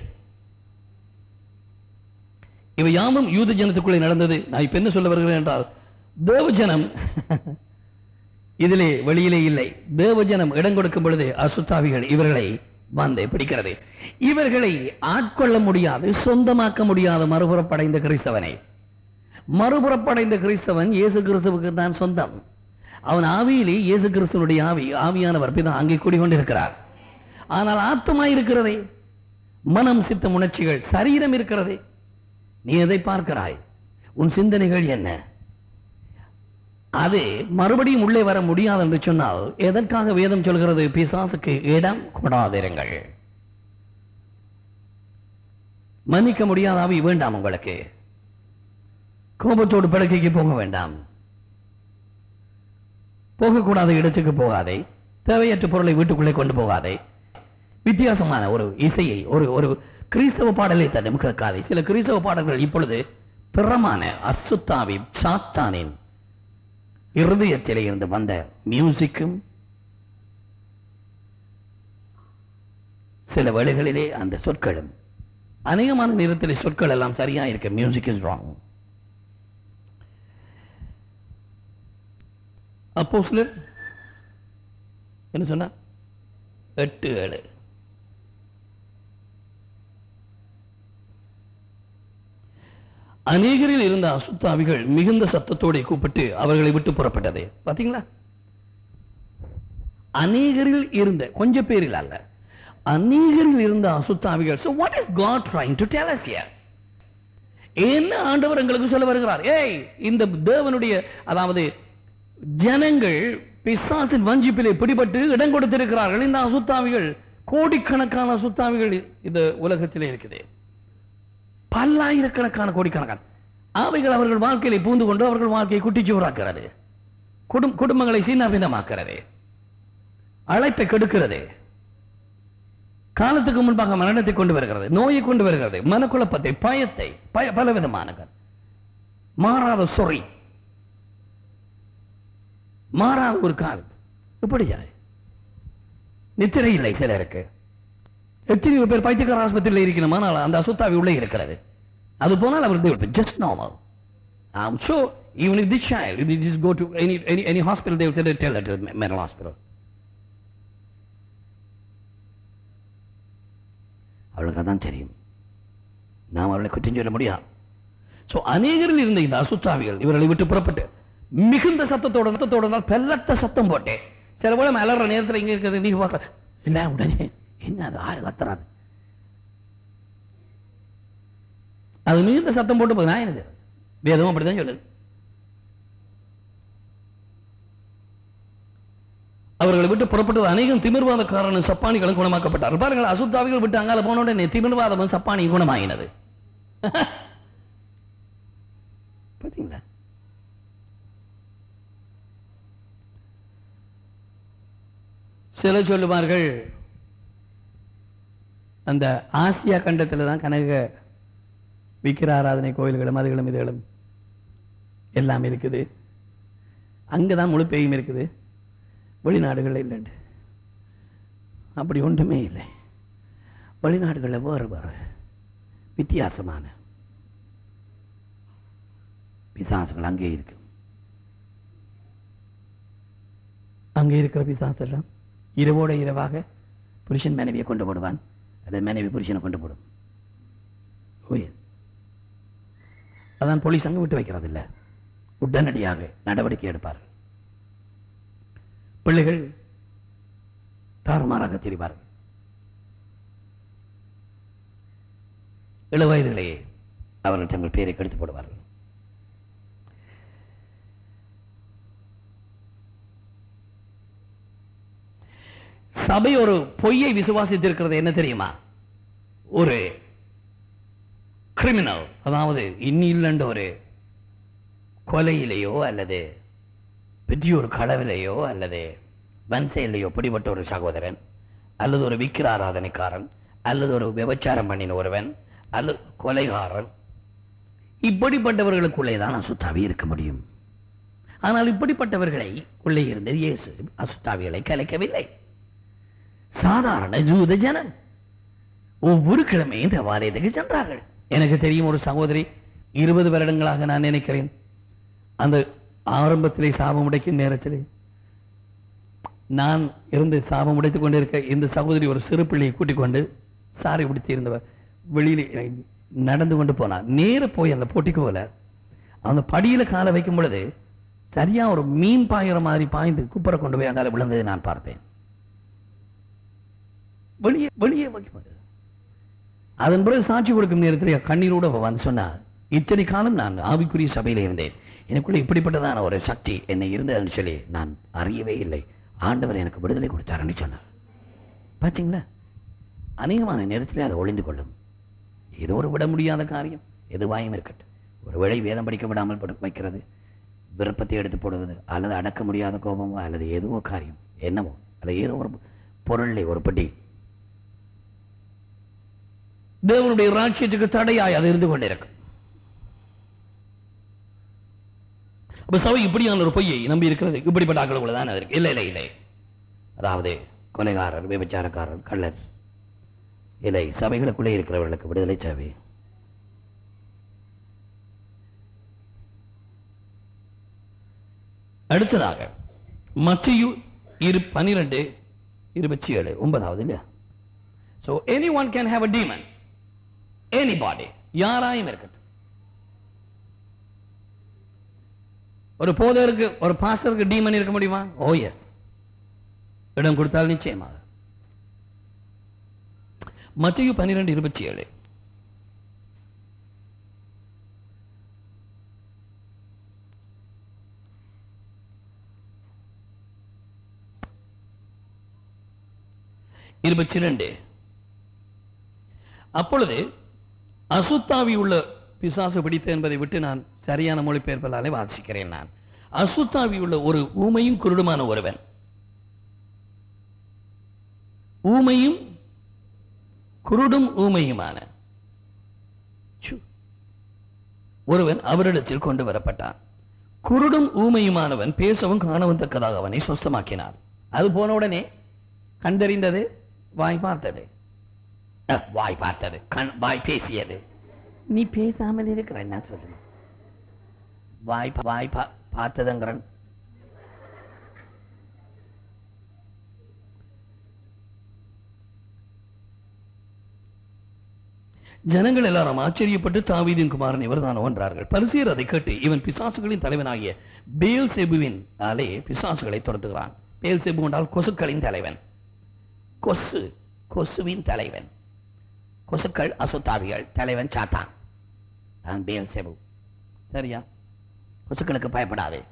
இவை யாவும் யூத ஜனத்துக்குள்ளே நடந்தது நான் இப்ப என்ன சொல்ல வருகிறேன் என்றால் தேவஜனம் இதிலே வெளியிலே இல்லை தேவஜனம் இடம் கொடுக்கும் பொழுது அசுத்தாவிகள் இவர்களை வந்து பிடிக்கிறது இவர்களை ஆட்கொள்ள முடியாது சொந்தமாக்க முடியாத மறுபுறப்படைந்த கிறிஸ்தவனை மறுபுறப்படைந்த கிறிஸ்தவன் இயேசு கிறிஸ்துவுக்கு தான் சொந்தம் அவன் ஆவியிலே இயேசு கிறிஸ்துவனுடைய ஆவி ஆவியானவர் பிதா அங்கே கூடிக்கொண்டிருக்கிறார் ஆனால் ஆத்மா இருக்கிறதே மனம் சித்தம் உணர்ச்சிகள் சரீரம் இருக்கிறதே நீ எதை பார்க்கிறாய் உன் சிந்தனைகள் என்ன அது மறுபடியும் உள்ளே வர முடியாது என்று சொன்னால் எதற்காக வேதம் சொல்கிறது பிசாசுக்கு இடம் கொடாதிருங்கள் மன்னிக்க முடியாத ஆவி வேண்டாம் உங்களுக்கு கோபத்தோடு படுக்கைக்கு போக வேண்டாம் போகக்கூடாத இடத்துக்கு போகாதே தேவையற்ற பொருளை வீட்டுக்குள்ளே கொண்டு போகாதே வித்தியாசமான ஒரு இசையை ஒரு ஒரு கிறிஸ்தவ பாடலை தன்னும் கேட்காதே சில கிறிஸ்தவ பாடல்கள் இப்பொழுது பிறமான அசுத்தாவி சாத்தானின் இருதயத்திலே இருந்து வந்த மியூசிக்கும் சில வேளைகளிலே அந்த சொற்களும் அநேகமான நேரத்திலே சொற்கள் எல்லாம் சரியா இருக்கு மியூசிக் இஸ் ராங் அப்போ சிலர் என்ன சொன்னா எட்டு ஏழு அநேகரில் இருந்த அசுத்தாவிகள் மிகுந்த சத்தத்தோടെ கூப்பிட்டு அவர்களை விட்டு புறப்பட்டது பாத்தீங்களா அநேகரில் இருந்த கொஞ்ச பேரில் அல்ல அநேகரில் இருந்த அசுத்தாவிகள் so what is god trying to tell us here என்ன ஆண்டவர் எங்களுக்கு சொல்ல வருகிறார் ஏய் இந்த தேவனுடைய அதாவது ஜனங்கள் பிசாசின் வஞ்சிப்பிலே பிடிபட்டு இடம் கொடுத்திருக்கிறார்கள் இந்த அசுத்தாவிகள் கோடிக்கணக்கான அசுத்தாவிகள் இந்த உலகத்திலே இருக்குது பல்லாயிரக்கணக்கான கோடிக்கணக்கான அவைகள் அவர்கள் வாழ்க்கையில பூந்து கொண்டு அவர்கள் வாழ்க்கையை குட்டிச்சுவராக்கிறது குடும் குடும்பங்களை சீனாபிதமாக்கிறது அழைப்பை கெடுக்கிறது காலத்துக்கு முன்பாக மரணத்தை கொண்டு வருகிறது நோயை கொண்டு வருகிறது மனக்குழப்பத்தை பயத்தை பய பலவிதமான மாறாத சொறி மாறாத ஒரு காலம் இப்படியா நித்திரை இல்லை சிலருக்கு எத்தனையோ பேர் பைத்தியக்கார ஆஸ்பத்திரியில் இருக்கணும் ஆனால் அந்த அசுத்தாவி உள்ளே இருக்கிறது அது போனால் அவர் just normal I'm sure even if this child, if you just go to any, any, any hospital, they will say, tell that to the mental hospital. அவளுக்கு அதான் தெரியும் நாம் அவளை குற்றம் சொல்ல முடியாது சோ அநேகரில் இருந்த இந்த அசுத்தாவிகள் இவர்களை விட்டு புறப்பட்டு மிகுந்த சத்தத்தோட சத்தத்தோட இருந்தால் பெல்லட்ட சத்தம் போட்டேன் சில போல மலர்ற நேரத்தில் இங்க இருக்கிறது நீங்க பார்க்கல என்ன உடனே என்ன அது ஆறு கத்துறாது அது மிகுந்த சத்தம் போட்டு போகுது நான் எனக்கு வேதமும் அப்படிதான் சொல்லுது அவர்களை விட்டு புறப்பட்டது அநேகம் திமிர்வாதக்காரனும் சப்பானிகளும் குணமாக்கப்பட்டார் பாருங்கள் அசுத்தாவிகள் விட்டு அங்கால போன உடனே திமிர்வாதமும் சப்பானி குணமாயினது பாத்தீங்களா சில சொல்லுவார்கள் அந்த ஆசியா கண்டத்தில் தான் கனக விக்கிர ஆராதனை கோயில்களும் அதுகளும் இதுகளும் எல்லாம் இருக்குது அங்கதான் முழு பேயும் இருக்குது வெளிநாடுகளில் இல்லைண்டு அப்படி ஒன்றுமே இல்லை வெளிநாடுகளில் வேறு வேறு வித்தியாசமான பிசாசுகள் அங்கே இருக்கு அங்கே இருக்கிற பிசாசு எல்லாம் இரவோட இரவாக புருஷன் மனைவியை கொண்டு போடுவான் அல்லது மனைவி புருஷனை கொண்டு போடும் ஓ yes. அதான் போலீஸ் அங்க விட்டு வைக்கிறது இல்ல உடனடியாக நடவடிக்கை எடுப்பார்கள் பிள்ளைகள் தாறுமாறாக திரிவார்கள் இளவயதிலேயே அவர்கள் தங்கள் பேரை கெடுத்து போடுவார்கள் சபை ஒரு பொய்யை விசுவாசித்திருக்கிறது என்ன தெரியுமா ஒரு கிரிமினல் அதாவது இன்னில்லண்ட ஒரு கொலையிலேயோ அல்லது பெரிய ஒரு களவிலேயோ அல்லது வன்சையிலேயோ பிடிபட்ட ஒரு சகோதரன் அல்லது ஒரு விக்கிர ஆராதனைக்காரன் அல்லது ஒரு விபச்சாரம் பண்ணின ஒருவன் அல்லது கொலைகாரன் இப்படிப்பட்டவர்களுக்குள்ளே தான் அசுத்தாவி இருக்க முடியும் ஆனால் இப்படிப்பட்டவர்களை உள்ளே இருந்தது இயேசு அசுத்தாவிகளை கலைக்கவில்லை சாதாரண ஜூத ஜனம் ஒவ்வொரு கிழமையும் தேவாலயத்துக்கு சென்றார்கள் எனக்கு தெரியும் ஒரு சகோதரி இருபது வருடங்களாக நான் நினைக்கிறேன் அந்த ஆரம்பத்திலே சாபம் உடைக்கும் நேரத்திலே நான் இருந்து சாபம் உடைத்துக் கொண்டிருக்க இந்த சகோதரி ஒரு சிறு பிள்ளையை கூட்டிக் கொண்டு சாரை உடுத்தி இருந்தவர் வெளியிலே நடந்து கொண்டு போனார் நேர போய் அந்த போட்டிக்கோல அந்த படியில காலை வைக்கும் பொழுது சரியா ஒரு மீன் பாயிற மாதிரி பாய்ந்து குப்பரை கொண்டு போய் அங்கால விழுந்ததை நான் பார்த்தேன் வெளியே வெளியே வைக்கும்போது அதன் பிறகு சாட்சி கொடுக்கும் நேரத்தில் கண்ணீரோடு அவ வந்து சொன்னார் இத்தனை காலம் நான் ஆவிக்குரிய சபையில இருந்தேன் எனக்குள்ள இப்படிப்பட்டதான ஒரு சக்தி என்னை இருந்ததுன்னு சொல்லி நான் அறியவே இல்லை ஆண்டவர் எனக்கு விடுதலை கொடுத்தாருன்னு சொன்னார் பாத்தீங்களா அநேகமான நேரத்தில் அதை ஒளிந்து கொள்ளும் ஏதோ ஒரு விட முடியாத காரியம் எதுவாயும் இருக்கட்டும் ஒரு வேளை வேதம் படிக்க விடாமல் படு- வைக்கிறது விருப்பத்தை எடுத்து போடுவது அல்லது அடக்க முடியாத கோபமோ அல்லது ஏதோ ஒரு காரியம் என்னவோ அல்லது ஏதோ ஒரு பொருளை ஒரு பெட்டி தேவனுடைய ராட்சியத்துக்கு தடையாய் அது இருந்து கொண்டிருக்கும் அப்ப சபை இப்படியான ஒரு பொய்யை நம்பி இருக்கிறது இப்படிப்பட்ட ஆக்களுக்குள்ள தான் இருக்கு இல்லை இல்லை இல்லை அதாவது கொலைகாரர் விபச்சாரக்காரர் கள்ளர் இல்லை சபைகளுக்குள்ளே இருக்கிறவர்களுக்கு விடுதலை தேவை அடுத்ததாக மத்தியு இரு பனிரெண்டு இருபத்தி ஏழு ஒன்பதாவது இல்லையா So anyone can have a demon. Anybody. யாராயும் இருக்கட்டும் ஒரு போதருக்கு ஒரு பாஸ்டருக்கு டீமன் இருக்க முடியுமா ஓ எஸ் இடம் கொடுத்தால் நிச்சயமாக மத்திய பன்னிரண்டு இருபத்தி ஏழு இருபத்தி ரெண்டு அப்பொழுது அசுத்தாவி உள்ள பிசாசு பிடித்த என்பதை விட்டு நான் சரியான மொழிபெயர்ப்பதாலே வாசிக்கிறேன் நான் அசுத்தாவி உள்ள ஒரு ஊமையும் குருடுமான ஒருவன் ஊமையும் குருடும் ஊமையுமான சு. ஒருவன் அவரிடத்தில் கொண்டு வரப்பட்டான் குருடும் ஊமையுமானவன் பேசவும் காணவும் தக்கதாக அவனை சொஸ்தமாக்கினார் அது போன உடனே கண்டறிந்தது வாய் பார்த்தது அஹ், வாய் பார்த்தது கண் வாய் பேசியது நீ பேசாமல் இருக்கிற என்ன சொல்லுங்க வாய் பா- வாய் பா- பார்த்ததுங்கிறன் ஜனங்கள் எல்லாரும் ஆச்சரியப்பட்டு தாவீதின் குமாரன் இவர்தான் என்றார்கள் பரிசேர் அதை கேட்டு இவன் பிசாசுகளின் தலைவனாகிய பேல் செபுவின் ஆலே பிசாசுகளை துரத்துகிறான் பேல் செபு என்றால் கொசுக்களின் தலைவன் கொசு கொசுவின் தலைவன் கொசுக்கள் அசுத்தாவிகள் தலைவன் சாத்தான் தான் பேல் செபு சரியா கொசுக்களுக்கு பயப்படாதே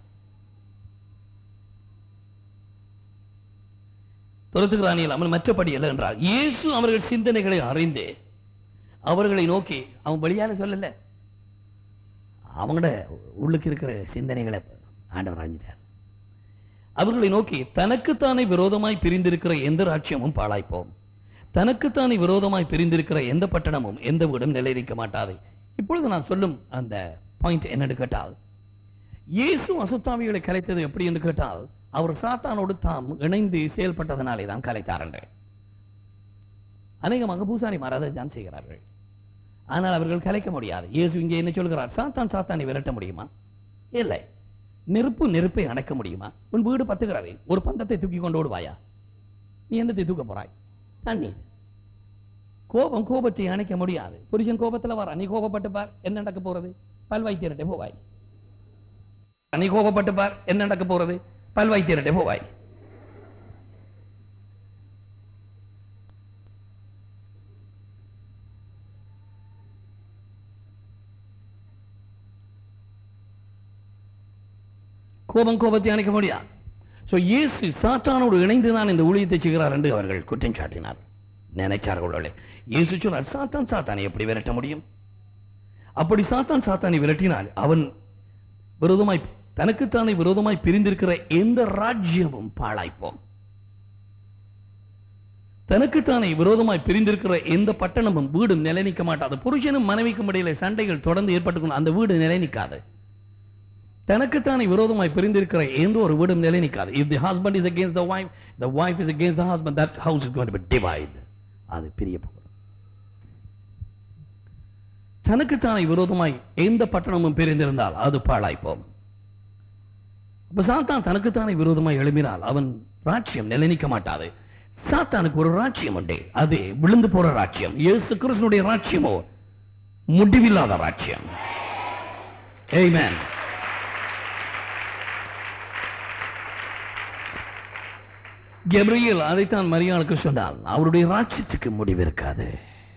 துரத்துகிறான் இல்லாமல் மற்றபடி அல்ல என்றால் இயேசு அவர்கள் சிந்தனைகளை அறிந்து அவர்களை நோக்கி அவன் வழியால சொல்லல அவங்களோட உள்ளுக்கு இருக்கிற சிந்தனைகளை ஆண்டவர் அறிஞ்சிட்டார் அவர்களை நோக்கி தனக்குத்தானே விரோதமாய் பிரிந்திருக்கிற எந்த ராட்சியமும் பாழாய்ப்போம் தனக்குத்தானே விரோதமாய் பிரிந்திருக்கிற எந்த பட்டணமும் எந்த வீடும் நிலைநிற்க மாட்டாது இப்பொழுது நான் சொல்லும் அந்த பாயிண்ட் என்னன்னு கேட்டால் இயேசு அசுத்தாவிகளை கலைத்தது எப்படி என்று கேட்டால் அவர் சாத்தானோடு தாம் இணைந்து செயல்பட்டதனாலே தான் கலைத்தார் என்று அநேகமாக பூசாரி மாறாத தான் செய்கிறார்கள் ஆனால் அவர்கள் கலைக்க முடியாது இயேசு இங்கே என்ன சொல்கிறார் சாத்தான் சாத்தானை விரட்ட முடியுமா இல்லை நெருப்பு நெருப்பை அணைக்க முடியுமா உன் வீடு பத்துகிறது ஒரு பந்தத்தை தூக்கி கொண்டு ஓடுவாயா நீ என்னத்தை தூக்க போறாய் தண்ணீர் கோபம் கோபத்தை அணைக்க முடியாது புருஷன் கோபத்துல வர நீ கோபப்பட்டு பார் என்ன நடக்க போறது பல் வைத்தியர்கிட்ட போவாய் நீ கோபப்பட்டு பார் என்ன நடக்க போறது பல் வைத்தியர்கிட்ட போவாய் கோபம் கோபத்தை அணைக்க முடியாது சோ இயேசு சாத்தானோடு இணைந்துதான் இந்த ஊழியத்தை செய்கிறார் என்று அவர்கள் குற்றம் சாட்டினார் நினைச்சார்கள் இயேசு சொன்னார் சாத்தான் சாத்தானை எப்படி விரட்ட முடியும் அப்படி சாத்தான் சாத்தானை விரட்டினால் அவன் விரோதமாய் தனக்குத்தானே விரோதமாய் பிரிந்திருக்கிற எந்த ராஜ்யமும் பாழாய்ப்போம் தனக்குத்தானே விரோதமாய் பிரிந்திருக்கிற எந்த பட்டணமும் வீடும் நிலைநிற்க மாட்டாது புருஷனும் மனைவிக்கும் இடையில சண்டைகள் தொடர்ந்து ஏற்பட்டுக்கணும் அந்த வீடு நிலைநிற்காது தனக்குத்தானே விரோதமாய் பிரிந்திருக்கிற எந்த ஒரு வீடும் நிலைநிற்காது if the husband is against the wife the wife is against the husband that house is going to be divided அது பிரிய போகிறது தனக்குத்தானே விரோதமாய் எந்த பட்டணமும் பிரிந்திருந்தால் அது பாழாய்ப்போம் அப்ப சாத்தான் தனக்குத்தானே விரோதமாய் எழுப்பினால் அவன் ராட்சியம் நிலைநிற்க மாட்டாது சாத்தானுக்கு ஒரு ராட்சியம் உண்டு அது விழுந்து போற ராட்சியம் இயேசு கிறிஸ்துனுடைய ராட்சியமோ முடிவில்லாத ராட்சியம் Amen. கெப்ரியல் அதைத்தான் மரியாளுக்கு சொன்னால் அவருடைய ராட்சியத்துக்கு முடிவு இருக்காது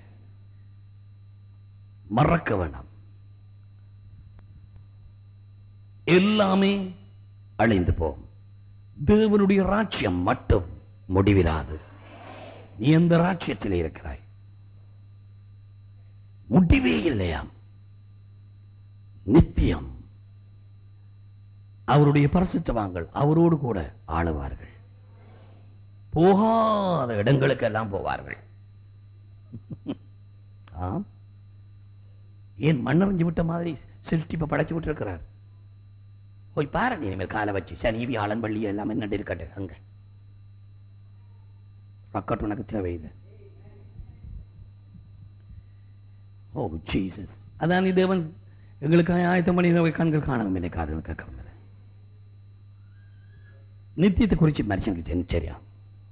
மறக்க வேண்டாம் எல்லாமே அழிந்து போகும் தேவனுடைய ராட்சியம் மட்டும் முடிவிலாது நீ எந்த ராட்சியத்தில் இருக்கிறாய் முடிவே இல்லையாம் நித்தியம் அவருடைய பரிசுத்தவான்கள் அவரோடு கூட ஆளுவார்கள் போகாத இடங்களுக்கெல்லாம் போவார்கள் ஆம் ஏன் மண்ணறிஞ்சு விட்ட மாதிரி சிருஷ்டிப்பை படைச்சு விட்டு இருக்கிறார் போய் பாரு நீ இனிமேல் காலை வச்சு சனி வியாழன் பள்ளி எல்லாம் என்ன இருக்கட்டு அங்க ரக்கட் உனக்கு தேவையில்லை ஓ ஜீசஸ் அதான் நீ தேவன் எங்களுக்காக ஆயத்தம் பண்ணி கண்கள் காணவும் இல்லை காதல் கேட்கவும் இல்லை நித்தியத்தை குறித்து மனுஷங்களுக்கு என்ன தெரியும்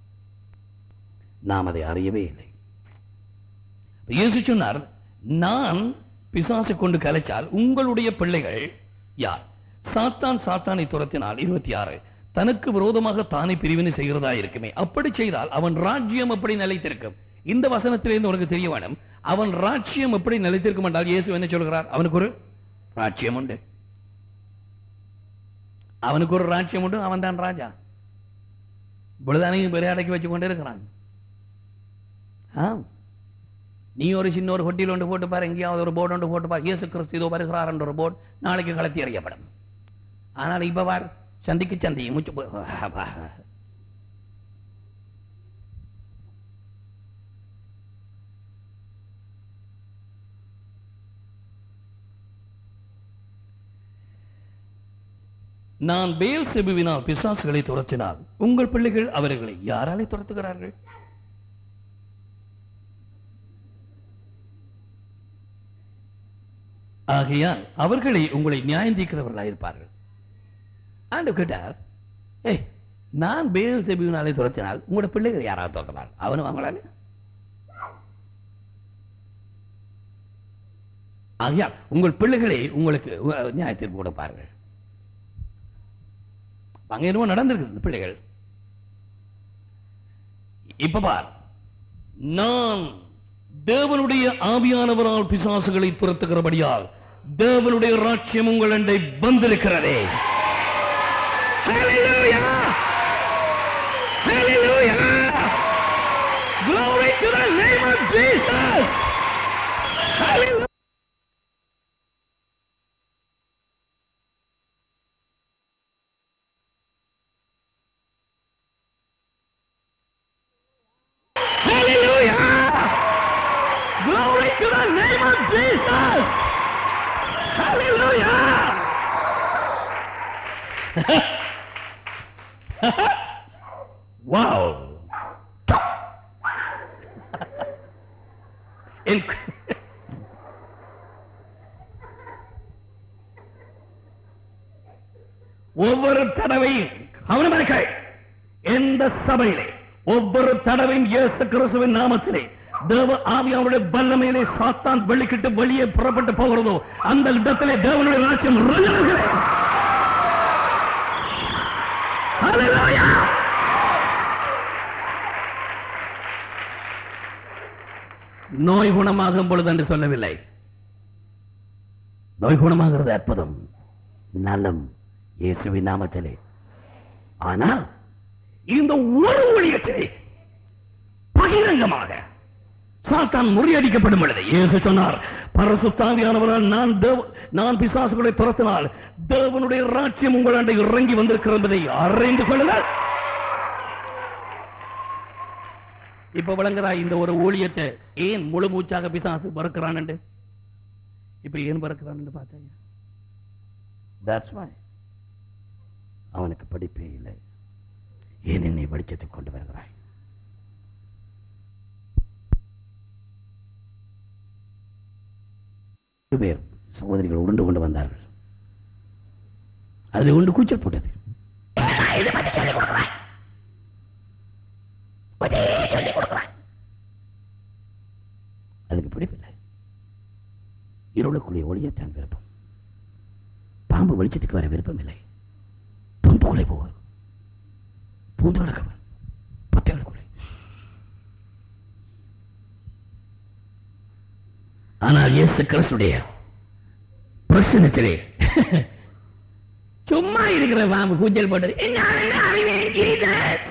நாம் அதை அறியவே இல்லை இயேசு சொன்னார் நான் பிசாசை கொண்டு கலைச்சால் உங்களுடைய பிள்ளைகள் யார் சாத்தான் சாத்தானை துரத்தினால் இருபத்தி ஆறு தனக்கு விரோதமாக தானே பிரிவினை செய்கிறதா இருக்குமே அப்படி செய்தால் அவன் ராஜ்யம் எப்படி நிலைத்திருக்கும் இந்த வசனத்திலிருந்து உனக்கு தெரிய வேணும் அவன் ராஜ்யம் எப்படி நிலைத்திருக்கும் என்றால் இயேசு என்ன சொல்கிறார் அவனுக்கு ஒரு ராஜ்யம் உண்டு அவனுக்கு ஒரு ராஜ்யம் உண்டு அவன் தான் ராஜா இப்பொழுதானே பெரிய அடக்கி வச்சு கொண்டே இருக்கிறான் ஆம். நீ ஒரு சின்ன ஒரு ஹொட்டில் ஒன்று போட்டு பாரு எங்கேயாவது ஒரு போர்டு ஒன்று போட்டு பாரு இயேசு கிறிஸ்து இதோ வருகிறார் என்ற ஒரு போர்டு நாளைக்கு கலத்தி அறியப்படும் ஆனால் இப்ப பார் சந்திக்கு சந்தி முச்சு போ- அப்பா. நான் பேல் செபுவினால் பிசாசுகளை துரத்தினால் உங்கள் பிள்ளைகள் அவர்களை யாராலே துரத்துகிறார்கள் ஆகையால் அவர்களை உங்களை நியாயம் தீர்க்கிறவர்களாக இருப்பார்கள் ஆண்டு கேட்டார் ஏய் நான் பேல் செபியினாலே துரத்தினால் உங்களோட பிள்ளைகள் யாராவது துரத்தினால் அவனு அவங்களால ஆகையால் உங்கள் பிள்ளைகளை உங்களுக்கு உ- நியாயத்தீர்ப்பு கொடுப்பார்கள் அங்க என்னவோ நடந்திருக்கு இந்த பிள்ளைகள் இப்ப பார் நான் தேவனுடைய ஆவியானவரால் பிசாசுகளை துரத்துகிறபடியால் தேவனுடைய ராட்சியம் உங்கள் அண்டை வந்திருக்கிறதே Hallelujah! Hallelujah! Glory to the name of Jesus! Hallelujah! Hallelujah! Glory to the name of Jesus! Hallelujah! wow! In- ஒவ்வொரு தடவையும் கவனமாக எந்த சபையிலே ஒவ்வொரு தடவையும் இயேசு கிறிஸ்துவின் நாமத்திலே தேவ ஆவியாவுடைய வல்லமையிலே சாத்தான் வெளிக்கிட்டு வெளியே புறப்பட்டு போகிறதோ அந்த இடத்திலே தேவனுடைய ராஜ்யம் இறங்குகிறது. Hallelujah! நோய் குணமாகும் பொழுது என்று சொல்லவில்லை நோய் குணமாகிறது அற்புதம் நலம் இயேசுவின் நாமத்திலே ஆனால் இந்த ஒரு ஊழியத்திலே பகிரங்கமாக சாத்தான் முறியடிக்கப்படும் பொழுது இயேசு சொன்னார் பரசுத்தாவியானவரால் நான் தேவ நான் பிசாசுகளை துரத்தினால் தேவனுடைய ராஜ்யம் உங்கள் அண்டை இறங்கி வந்திருக்கிறது என்பதை அறிந்து கொள்ளுங்கள் இப்ப விளங்குறா இந்த ஒரு ஊழியத்தை ஏன் முழு மூச்சாக பிசாசு பறக்கிறான் என்று இப்ப ஏன் பறக்கிறான் என்று பார்த்தாங்க That's why. அவனுக்கு படிப்பே இல்லை ஏன் என்னை வெளிச்சத்துக்கு கொண்டு வருகிறாய் ரெண்டு பேர் சகோதரிகள் உருண்டு கொண்டு வந்தார்கள் அதில் ஒன்று கூச்சல் போட்டது இதை பத்தி சொல்லிக் கொடுக்கிறாய். உடனே சொல்லிக் கொடுக்கிறாய். அதுக்கு பிடிப்பில்லை இருளுக்குள்ளே ஒளியத்தான் விருப்பம் பாம்பு வெளிச்சத்துக்கு வர விருப்பம் இல்லை பாம்புக்குள்ளே போவார் பூந்து கிடக்கவர் பத்தைகளுக்குள்ளே ஆனால் இயேசு கிறிஸ்துடைய பிரச்சனத்திலே சும்மா இருக்கிற பாம்பு கூச்சல் போட்டது "நான் என்ன அறிவேன், ஜீசஸ்?"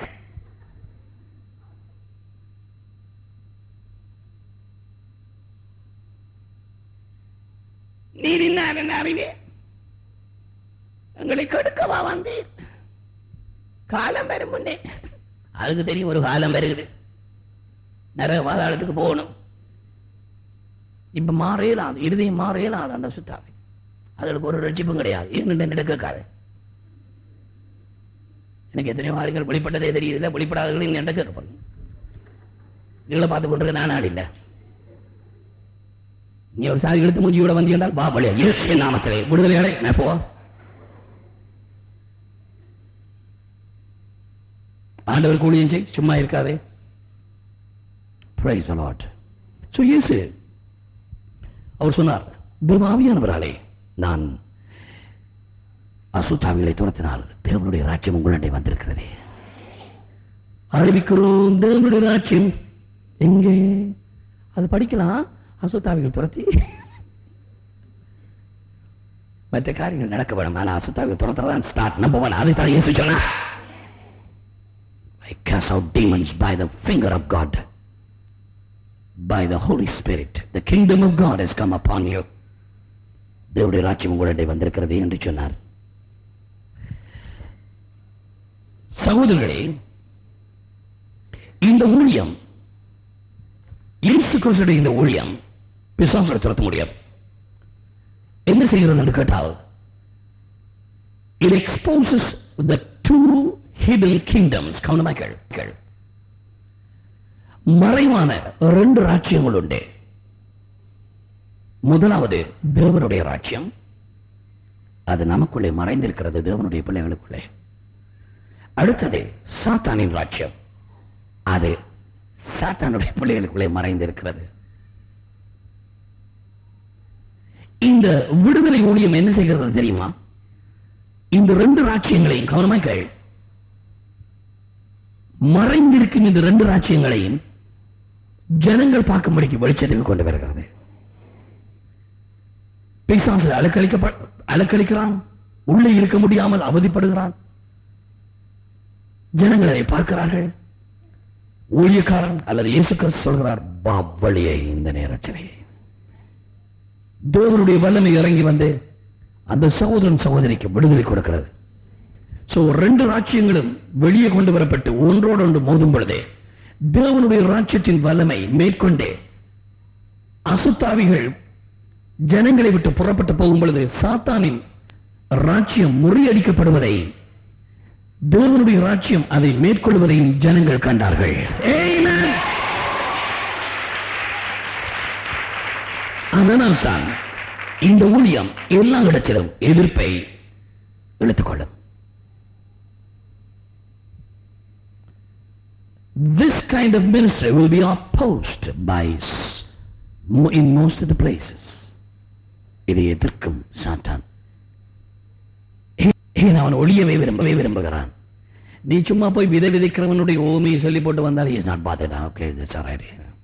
நீர் இன்னார் என்ன அறிவேன் எங்களை கெடுக்கவா வந்தீர் காலம் வரும் முன்னே அதுக்கு தெரியும் ஒரு காலம் வருகுது நிறைய பாதாளத்துக்கு போகணும் இப்ப மாறையலாது இருதயம் மாறையலாது அந்த சுத்தாவை அதுக்கு ஒரு ரட்சிப்பும் கிடையாது ஏன்னு நடக்காது எனக்கு எத்தனையோ ஆளுகள் வெளிப்பட்டதே தெரியுதுல்ல வெளிப்படாதவர்கள் இன்னும் என்ன கேட்கப்படும் இதுகளை பார்த்து கொண்டிருக்க நான் ஆள் இல்லை நீ ஒரு சாதி இழுத்து மூஞ்சியோட வந்து என்றால் வா வழியா இயேசு நாமத்திலே விடுதலை அடை நான் போ ஆண்டவர் கூலியும் செய் சும்மா இருக்காதே Praise the Lord. So இயேசு அவர் சொன்னார் தேவாவியானவராலே நான் அசுத்தாவிகளை துரத்தினால் தேவனுடைய ராஜ்யம் உங்களிடம் வந்திருக்கிறது அறிவிக்கிறோம் தேவனுடைய ராஜ்யம் எங்கே அது படிக்கலாம் அசுத்தாவிகள் துரத்தி மற்ற காரியங்கள் நடக்க வேணும் ஆனா அசுத்தாவிகள் துரத்துறதான் ஸ்டார்ட் நம்பர் ஒன் அதை தான் இயேசு சொன்னா I cast out demons by the finger of God, by the Holy Spirit. The kingdom of God has come upon you. தேவனுடைய ராஜ்யம் உங்களிடம் வந்திருக்கிறது என்று சொன்னார் சகோதரர்களே இந்த ஊழியம் இயேசு கிறிஸ்துடைய இந்த ஊழியம் பிசாசுரை துரத்த முடியாது என்ன செய்கிறது என்று கேட்டால் it exposes the two hidden kingdoms கவனமாக கேள் கேள் மறைவான ரெண்டு ராஜ்யங்கள் உண்டு முதலாவது தேவனுடைய ராஜ்யம் அது நமக்குள்ளே மறைந்திருக்கிறது தேவனுடைய பிள்ளைகளுக்குள்ளே அடுத்தது சாத்தானின் ராஜ்யம் அது சாத்தானுடைய பிள்ளைகளுக்குள்ளே மறைந்திருக்கிறது இந்த விடுதலை ஊழியம் என்ன செய்கிறது தெரியுமா இந்த ரெண்டு ராஜ்யங்களையும் கவனமாய் கேள் மறைந்திருக்கும் இந்த ரெண்டு ராஜ்யங்களையும் ஜனங்கள் பார்க்கும்படிக்கு வெளிச்சத்துக்கு கொண்டு வருகிறது பிசாசு அலக்களிக்க அலக்களிக்கிறான் உள்ளே இருக்க முடியாமல் அவதிப்படுகிறான் ஜனங்கள் அதை பார்க்கிறார்கள் ஊழியக்காரன் அல்லது இயேசு கிறிஸ்து சொல்கிறார் வா வழியை இந்த நேரத்திலே தேவனுடைய வல்லமை இறங்கி வந்து அந்த சகோதரன் சகோதரிக்கு விடுதலை கொடுக்கிறது சோ ரெண்டு ராஜ்யங்களும் வெளியே கொண்டு வரப்பட்டு ஒன்றோடு ஒன்று மோதும் பொழுதே தேவனுடைய ராஜ்யத்தின் வல்லமை மேற்கொண்டே அசுத்தாவிகள் ஜனங்களை விட்டு புறப்பட்டு போகும் பொழுது சாத்தானின் ராஜ்யம் முறியடிக்கப்படுவதை தேவனுடைய ராஜ்யம் அதை மேற்கொள்வதையும் ஜனங்கள் கண்டார்கள் Amen. அதனால்தான் இந்த ஊழியம் எல்லா இடத்திலும் எதிர்ப்பை இழுத்துக் கொள்ளும் This kind of ministry will be opposed by s- mo- in most of the places. இதை எதிர்க்கும் சாத்தான் ஏன் அவன் ஒளியவே விரும்பவே விரும்புகிறான் நீ சும்மா போய் விதை விதைக்கிறவனுடைய ஓமையை சொல்லி போட்டு வந்தால் is not bothered okay it's alright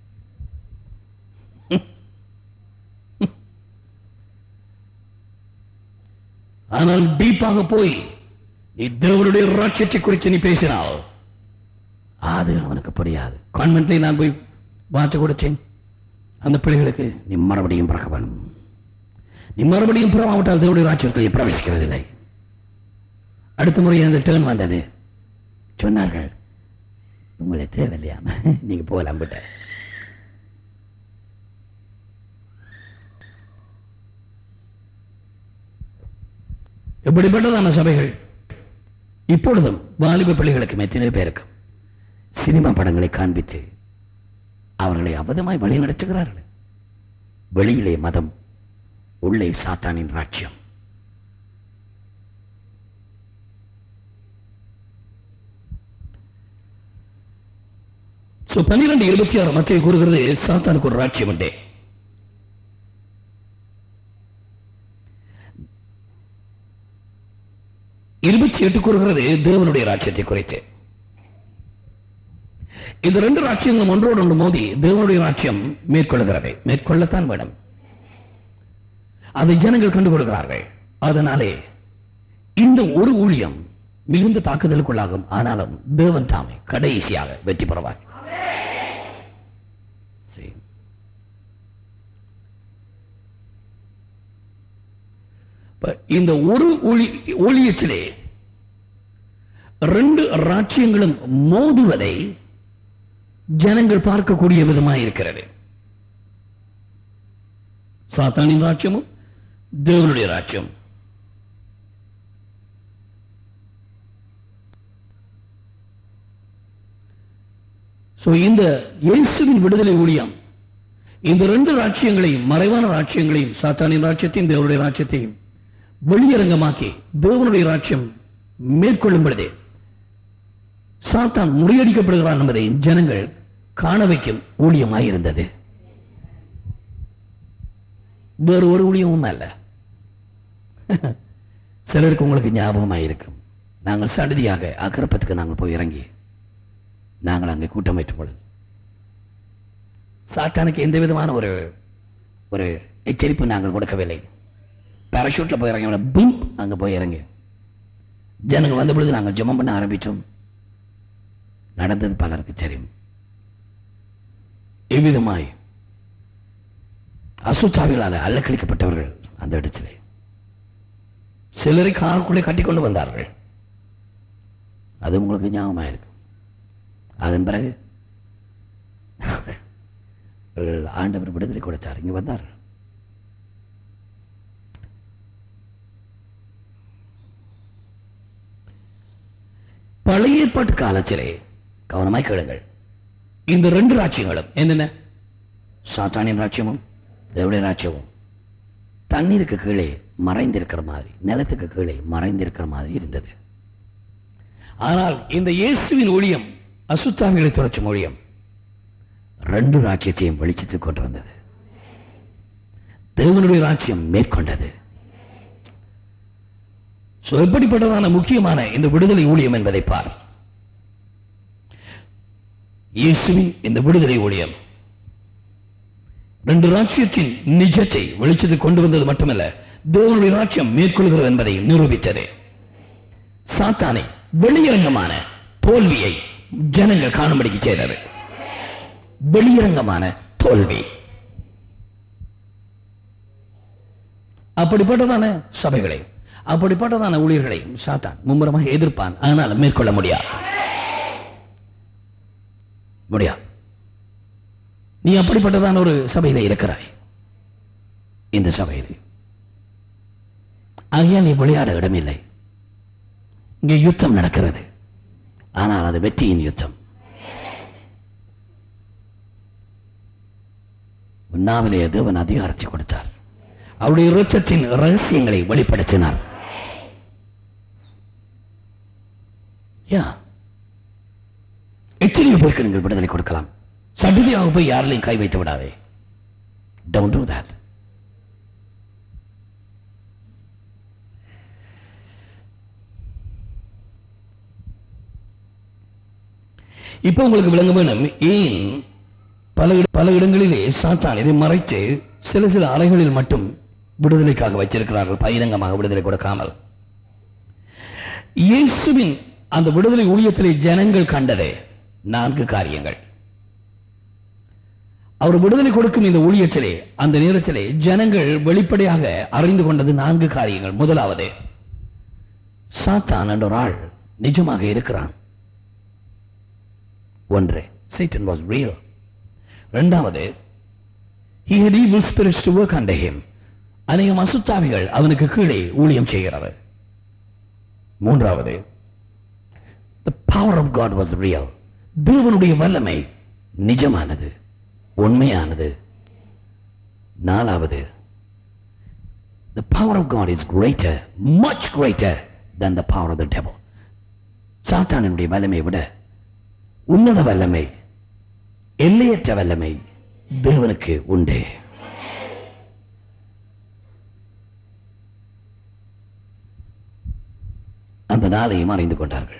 ஆனால் டீப்பாக போய் நீ தேவனுடைய ராட்சியத்தை குறித்து நீ பேசினால் அது அவனுக்கு புரியாது கான்வென்ட்ல நான் போய் வார்த்தை கொடுத்தேன் அந்த பிள்ளைகளுக்கு நீ மறுபடியும் பிறக்க வேணும் நீ மறுபடியும் புறமாவிட்டால் தேவனுடைய ராட்சியத்தை பிரவேசிக்கிறதில்லை அடுத்த முறை அந்த டேர்ன் வந்தது சொன்னார்கள் உங்களை தேவையில்லையா நீங்க போகலாம் விட்ட எப்படிப்பட்டதான சபைகள் இப்பொழுதும் வாலிப பிள்ளைகளுக்கு எத்தனை பேருக்கு சினிமா படங்களை காண்பித்து அவர்களை அபதமாய் வழி நடத்துகிறார்கள் வெளியிலே மதம் உள்ளே சாத்தானின் ராஜ்யம் சோ பன்னிரண்டு இருபத்தி ஆறு மத்திய கூறுகிறது சாத்தானுக்கு ஒரு ராட்சியம் உண்டே இருபத்தி எட்டு கூறுகிறது தேவனுடைய ராட்சியத்தை குறித்து இந்த ரெண்டு ராட்சியங்களும் ஒன்றோடு ஒன்று மோதி தேவனுடைய ராட்சியம் மேற்கொள்கிறது மேற்கொள்ளத்தான் வேணும் அதை ஜனங்கள் கண்டு கொடுக்கிறார்கள் அதனாலே இந்த ஒரு ஊழியம் மிகுந்த தாக்குதலுக்குள்ளாகும் ஆனாலும் தேவன் தாமே கடைசியாக வெற்றி பெறுவார் See. இப்ப இந்த ஒரு ஊழி ஊழியத்திலே ரெண்டு ராட்சியங்களும் மோதுவதை ஜனங்கள் பார்க்கக்கூடிய விதமாக இருக்கிறது சாத்தானின் ராட்சியமும் தேவனுடைய ராட்சியம் சோ இந்த இயேசுவின் விடுதலை ஊழியம் இந்த ரெண்டு ராட்சியங்களையும் மறைவான ராட்சியங்களையும் சாத்தானின் ராட்சியத்தையும் தேவனுடைய ராட்சியத்தையும் வெளியரங்கமாக்கி தேவனுடைய ராட்சியம் மேற்கொள்ளும் பொழுதே சாத்தான் முறியடிக்கப்படுகிறான் என்பதை ஜனங்கள் காண வைக்கும் ஊழியமாயிருந்தது வேறு ஒரு ஊழியமும் அல்ல சிலருக்கு உங்களுக்கு ஞாபகமாக இருக்கும் நாங்கள் சடுதியாக அக்கரப்பத்துக்கு நாங்கள் போய் இறங்கி நாங்கள் அங்கே கூட்டம் வைத்த பொழுது சாத்தானுக்கு எந்த விதமான ஒரு ஒரு எச்சரிப்பு நாங்கள் கொடுக்கவில்லை பாராஷூட்ல போய் இறங்கி பிம் அங்க போய் இறங்கி ஜனங்கள் வந்த பொழுது நாங்கள் ஜெபம் பண்ண ஆரம்பித்தோம் நடந்தது பலருக்கு தெரியும் இவ்விதமாய் அசுத்தாவிகளால் அள்ளக்கழிக்கப்பட்டவர்கள் அந்த இடத்திலே சிலரை காருக்குள்ளே கட்டிக்கொண்டு வந்தார்கள் அது உங்களுக்கு ஞாபகமாக இருக்கும் அதன் பிறகு அவர்கள் ஆண்டவர் விடுதலை கொடுத்தார் இங்க வந்தார் பழைய ஏற்பாட்டு காலத்திலே கவனமாய் கேளுங்கள் இந்த ரெண்டு ராஜ்யங்களும் என்னென்ன சாத்தானின் ராஜ்யமும் தேவடைய ராஜ்யமும் தண்ணீருக்கு கீழே மறைந்திருக்கிற மாதிரி நிலத்துக்கு கீழே மறைந்திருக்கிற மாதிரி இருந்தது ஆனால் இந்த இயேசுவின் ஊழியம் அசுத்தாமிகளை துடைச்சும் ஊழியம் ரெண்டு ராஜ்யத்தையும் வெளிச்சத்துக்கு கொண்டு வந்தது தேவனுடைய ராஜ்யம் மேற்கொண்டது So, எப்படிப்பட்டதான முக்கியமான இந்த விடுதலை ஊழியம் என்பதை பார் இயேசுவின் இந்த விடுதலை ஊழியம் ரெண்டு ராஜ்யத்தின் நிஜத்தை வெளிச்சத்துக்கு கொண்டு வந்தது மட்டுமல்ல தேவனுடைய ராஜ்யம் மேற்கொள்கிறது என்பதை நிரூபித்தது சாத்தானை வெளியரங்கமான தோல்வியை ஜனங்கள் காணும்படிக்கு செய்தது வெளியரங்கமான தோல்வி அப்படிப்பட்டதான சபைகளை அப்படிப்பட்டதான ஊழியர்களை சாத்தான் மும்முரமாக எதிர்ப்பான் ஆனால் மேற்கொள்ள முடியாது முடியாது நீ அப்படிப்பட்டதான ஒரு சபையில இருக்கிறாய் இந்த சபையிலே ஆகையால் நீ விளையாட இடமில்லை இங்கே யுத்தம் நடக்கிறது ஆனால் அது வெற்றியின் யுத்தம் உண்ணாவிலே தேவன் அதிகாரத்தை கொடுத்தார் அவருடைய இரத்தத்தின் ரகசியங்களை வெளிப்படுத்தினார் யா எத்தனையோ பேருக்கு நீங்கள் விடுதலை கொடுக்கலாம் சடுதியாக போய் யாரிலையும் கை வைத்து விடாதே டவுன் டூ that இப்ப உங்களுக்கு விளங்க வேணும் ஏன் பல இட- பல இடங்களிலே சாத்தான் இதை மறைத்து சில சில அறைகளில் மட்டும் விடுதலைக்காக வைத்திருக்கிறார்கள் பகிரங்கமாக விடுதலை கொடுக்காமல் இயேசுவின் அந்த விடுதலை ஊழியத்திலே ஜனங்கள் கண்டதே நான்கு காரியங்கள் அவர் விடுதலை கொடுக்கும் இந்த ஊழியத்திலே அந்த நேரத்திலே ஜனங்கள் வெளிப்படையாக அறிந்து கொண்டது நான்கு காரியங்கள் முதலாவது சாத்தான் என்ற ஒரு ஆள் நிஜமாக இருக்கிறான் ஒன்று Satan was real இரண்டாவது he had evil spirits to work under him அநேகம் அசுத்தாவிகள் அவனுக்கு கீழே ஊழியம் செய்கிறது மூன்றாவது the power of God was real தேவனுடைய வல்லமை நிஜமானது உண்மையானது நாலாவது the power of God is greater much greater than the power of the devil சாத்தானுடைய வல்லமை விட உன்னத வல்லமை எல்லையற்ற வல்லமை தேவனுக்கு உண்டு அந்த நாளையும் அறிந்து கொண்டார்கள்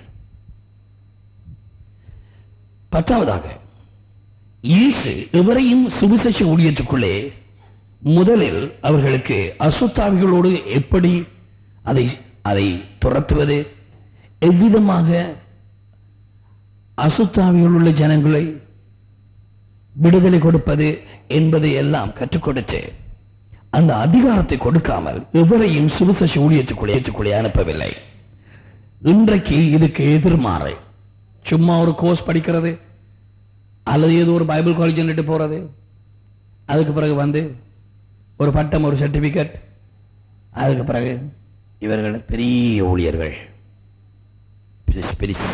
பத்தாவதாக இயேசு எவரையும் சுவிசேஷ ஊழியத்துக்குள்ளே முதலில் அவர்களுக்கு அசுத்தாவிகளோடு எப்படி அதை அதை துரத்துவது எவ்விதமாக அசுத்தாவிகள் உள்ள ஜனங்களை விடுதலை கொடுப்பது என்பதை எல்லாம் கற்றுக் கொடுத்து அந்த அதிகாரத்தை கொடுக்காமல் எவரையும் சுவிசேஷ ஊழியத்துக்குள்ளே ஏற்றுக்குள்ளே அனுப்பவில்லை இன்றைக்கு இதுக்கு எதிர்மாறு சும்மா ஒரு கோர்ஸ் படிக்கிறது அல்லது ஏதோ ஒரு பைபிள் காலேஜ் போறது அதுக்கு பிறகு வந்து ஒரு பட்டம் ஒரு சர்டிபிகேட் அதுக்கு பிறகு இவர்கள் பெரிய ஊழியர்கள் பெரிசு பெரிசு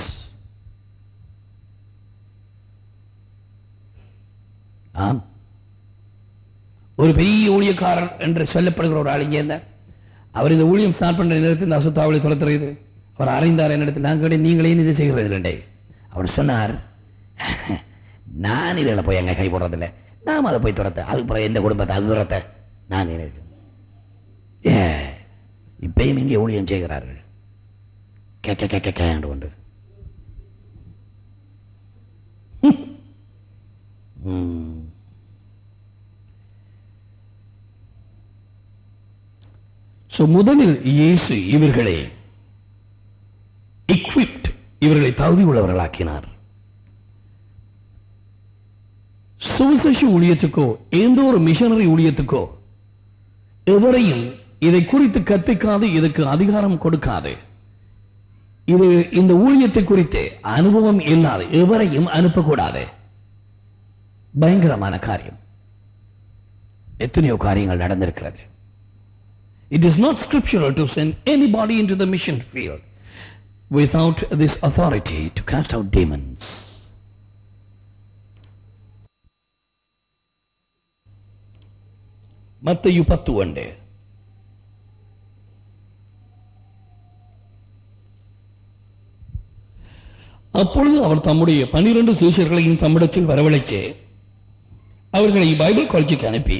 ஆம் ஒரு பெரிய ஊழியக்காரர் என்று சொல்லப்படுகிற ஒரு ஆள் இங்கே இருந்தார் அவர் இந்த ஊழியம் ஸ்டார்ட் பண்ற நேரத்தில் இந்த அசுத்தாவளை துரத்துறது அவர் அறிந்தார் என்னிடத்தில் நான் கேட்டேன் நீங்களே இது செய்கிறது இல்லைண்டே அவர் சொன்னார் நான் இதில் போய் எங்க கை போடுறதில்லை நாம் அதை போய் துரத்த அதுக்கு பிறகு எந்த குடும்பத்தை அது துரத்த நான் நினைக்கிறேன் ஏ இப்பயும் இங்கே ஊழியம் செய்கிறார்கள் கேக்க கேக்க கேண்டு கொண்டு ம். So, முதலில் இயேசு இவர்களை equipped இவர்களை தகுதி உள்ளவர்களாக்கினார் சுவிசேஷ ஊழியத்துக்கோ எந்த ஒரு மிஷனரி ஊழியத்துக்கோ எவரையும் இதை குறித்து கற்பிக்காது இதுக்கு அதிகாரம் கொடுக்காது இது இந்த ஊழியத்தை குறித்து அனுபவம் இல்லாத எவரையும் அனுப்பக்கூடாது பயங்கரமான காரியம் எத்தனையோ காரியங்கள் நடந்திருக்கிறது It is not scriptural to send anybody into the mission field without this authority to cast out demons. Matthew பத்து ஒன்று அப்பொழுது அவர் தம்முடைய பன்னிரண்டு சீஷர்களையும் தம்மிடத்தில் வரவழைத்து அவர்களை பைபிள் காலேஜுக்கு அனுப்பி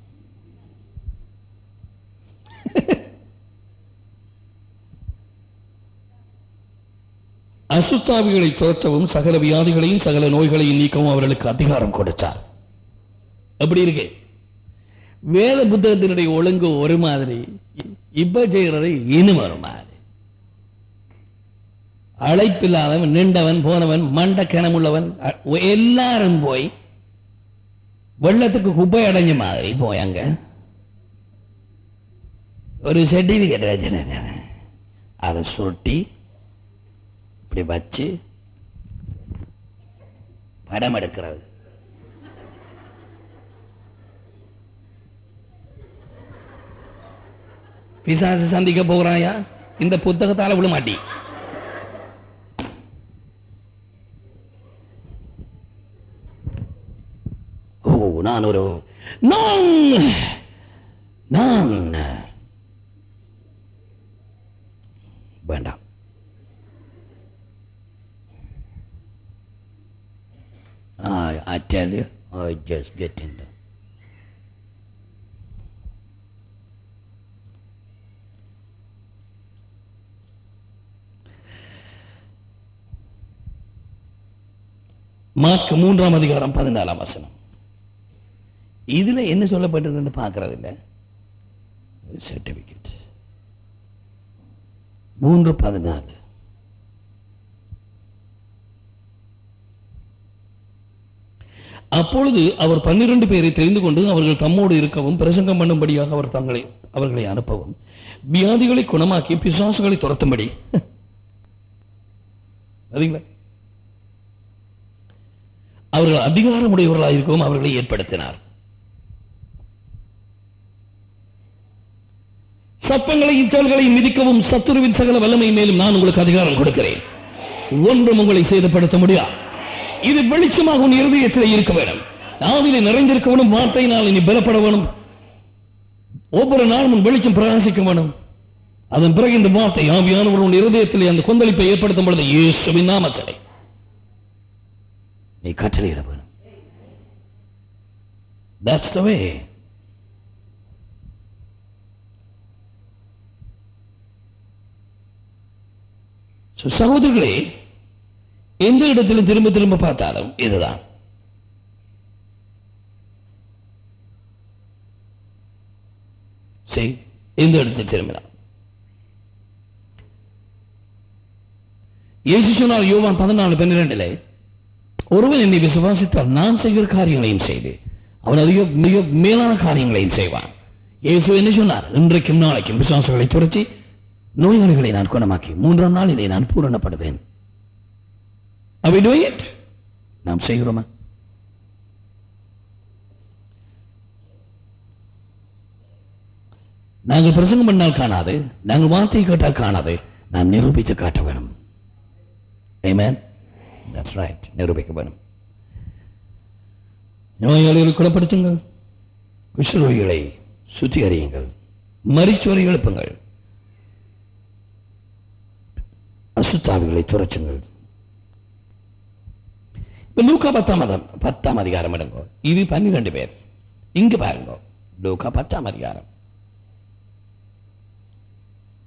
அசுத்தாவிகளை துரத்தவும் சகல வியாதிகளையும் சகல நோய்களையும் நீக்கவும் அவர்களுக்கு அதிகாரம் கொடுத்தார் அப்படி இருக்கு வேத புத்தகத்தினுடைய ஒழுங்கு ஒரு மாதிரி இப்ப செய்யறது இன்னும் ஒரு மாதிரி அழைப்பில்லாதவன் நின்றவன் போனவன் மண்ட கிணமுள்ளவன் அ- எல்லாரும் போய் வெள்ளத்துக்கு குப்பை அடைஞ்ச மாதிரி போய் அங்க ஒரு சர்டிபிகேட் வச்சு அதை சுருட்டி இப்படி வச்சு படம் எடுக்கிறது பிசாசு சந்திக்க போகிறாயா இந்த புத்தகத்தால விட மாட்டி ஓ நான் ஒரு நான் நான் வேண்டாம் I, I tell you, I just get in there. Mark மூன்றாம் அதிகாரம் பதினாலாம் வசனம் இதுல என்ன சொல்லப்பட்டிருக்குன்னு பார்க்கறது இல்ல சர்டிபிகேட் மூன்று பதினாலு அப்பொழுது அவர் பன்னிரண்டு பேரை தெரிந்து கொண்டு அவர்கள் தம்மோடு இருக்கவும் பிரசங்கம் பண்ணும்படியாக அவர் தங்களை அவர்களை அனுப்பவும் வியாதிகளை குணமாக்கி பிசாசுகளை துரத்தும்படி சரிங்களா அவர்கள் அதிகாரமுடையவர்களாக இருக்கவும் அவர்களை ஏற்படுத்தினார் சப்பங்களையும் தோள்களையும் மிதிக்கவும் சத்துருவின் சகல வல்லமை மேலும் நான் உங்களுக்கு அதிகாரம் கொடுக்கிறேன் ஒன்றும் உங்களை சேதப்படுத்த முடியாது இது வெளிச்சமாக உன் இருதயத்தில் இருக்க வேண்டும் நாவிலே நிறைந்திருக்க வேணும் வார்த்தையினால் நீ பலப்பட வேணும் ஒவ்வொரு நாளும் உன் வெளிச்சம் பிரகாசிக்க வேணும் அதன் பிறகு இந்த வார்த்தை ஆவியானவர் உன் இருதயத்தில் அந்த கொந்தளிப்பை ஏற்படுத்தும் பொழுது இயேசுவின் நாமத்திலே நீ கட்டளையிட வேணும் That's the way. So, சகோதரர்களே எந்த இடத்திலும் திரும்ப திரும்ப பார்த்தாலும் இதுதான் சரி எந்த இடத்தில் திரும்பினார் இயேசு சொன்னார் யோவான் பதினாலு பன்னிரெண்டிலே ஒருவன் என்னை விசுவாசித்தால் நான் செய்கிற காரியங்களையும் செய்து அவன் அதிக மிக மேலான காரியங்களையும் செய்வான் இயேசு என்ன சொன்னார் இன்றைக்கும் நாளைக்கும் விசுவாசங்களை துரத்தி நோயாளிகளை நான் குணமாக்கி மூன்றாம் நாளிலே நான் பூரணப்படுவேன் Are we doing it? நாம் செய்கிறோமா நாங்கள் பிரசங்கம் பண்ணால் காணாது நாங்கள் வார்த்தை கேட்டால் காணாது நாம் நிரூபித்து காட்ட வேணும் Amen? That's right. நிரூபிக்க வேணும் நோயாளிகளை குணப்படுத்துங்கள் குஷ்டரோகிகளை சுத்திகரியுங்கள் மரிச்சோரை எழுப்புங்கள் அசுத்தாவிகளை துரச்சுங்கள் இப்ப லூக்கா பத்தாம் மதம் பத்தாம் அதிகாரம் எடுங்கோ இது பன்னிரண்டு பேர் இங்க பாருங்க லூக்கா பத்தாம் அதிகாரம்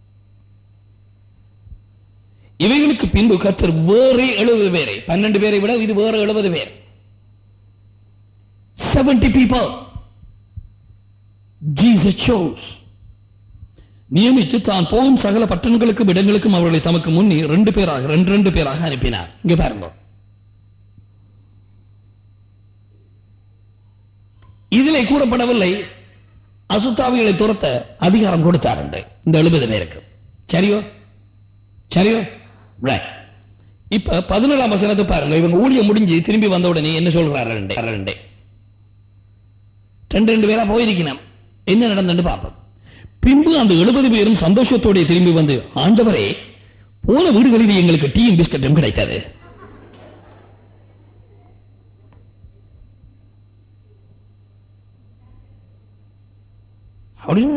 இவைகளுக்கு பின்பு கத்தர் வேறே எழுபது பேரை பன்னெண்டு பேரை விட இது வேற எழுபது பேர் செவன்டி பீப்பிள் ஜீசஸ் chose நியமித்து தான் போகும் சகல பட்டணங்களுக்கும் இடங்களுக்கும் அவர்களை தமக்கு முன்னே ரெண்டு பேராக ரெண்டு ரெண்டு பேராக அனுப்பினார் இங்க பாருங்க இதிலே கூறப்படவில்லை அசுத்தாவிகளை துரத்த அதிகாரம் கொடுத்தார் என்று இந்த எழுபது பேருக்கு சரியோ சரியோ Right. இப்ப பதினேழாம் வசனத்தை பாருங்க இவங்க ஊழியம் முடிஞ்சு திரும்பி வந்த உடனே என்ன சொல்றாரு ரெண்டு ரெண்டு ரெண்டு ரெண்டு பேரா போயிருக்கணும் என்ன நடந்தது பார்ப்போம் பின்பு அந்த எழுபது பேரும் சந்தோஷத்தோட திரும்பி வந்து ஆண்டவரே போன வீடுகளில் எங்களுக்கு டீயும் பிஸ்கட்டும் கிடைத்தது அப்படின்னு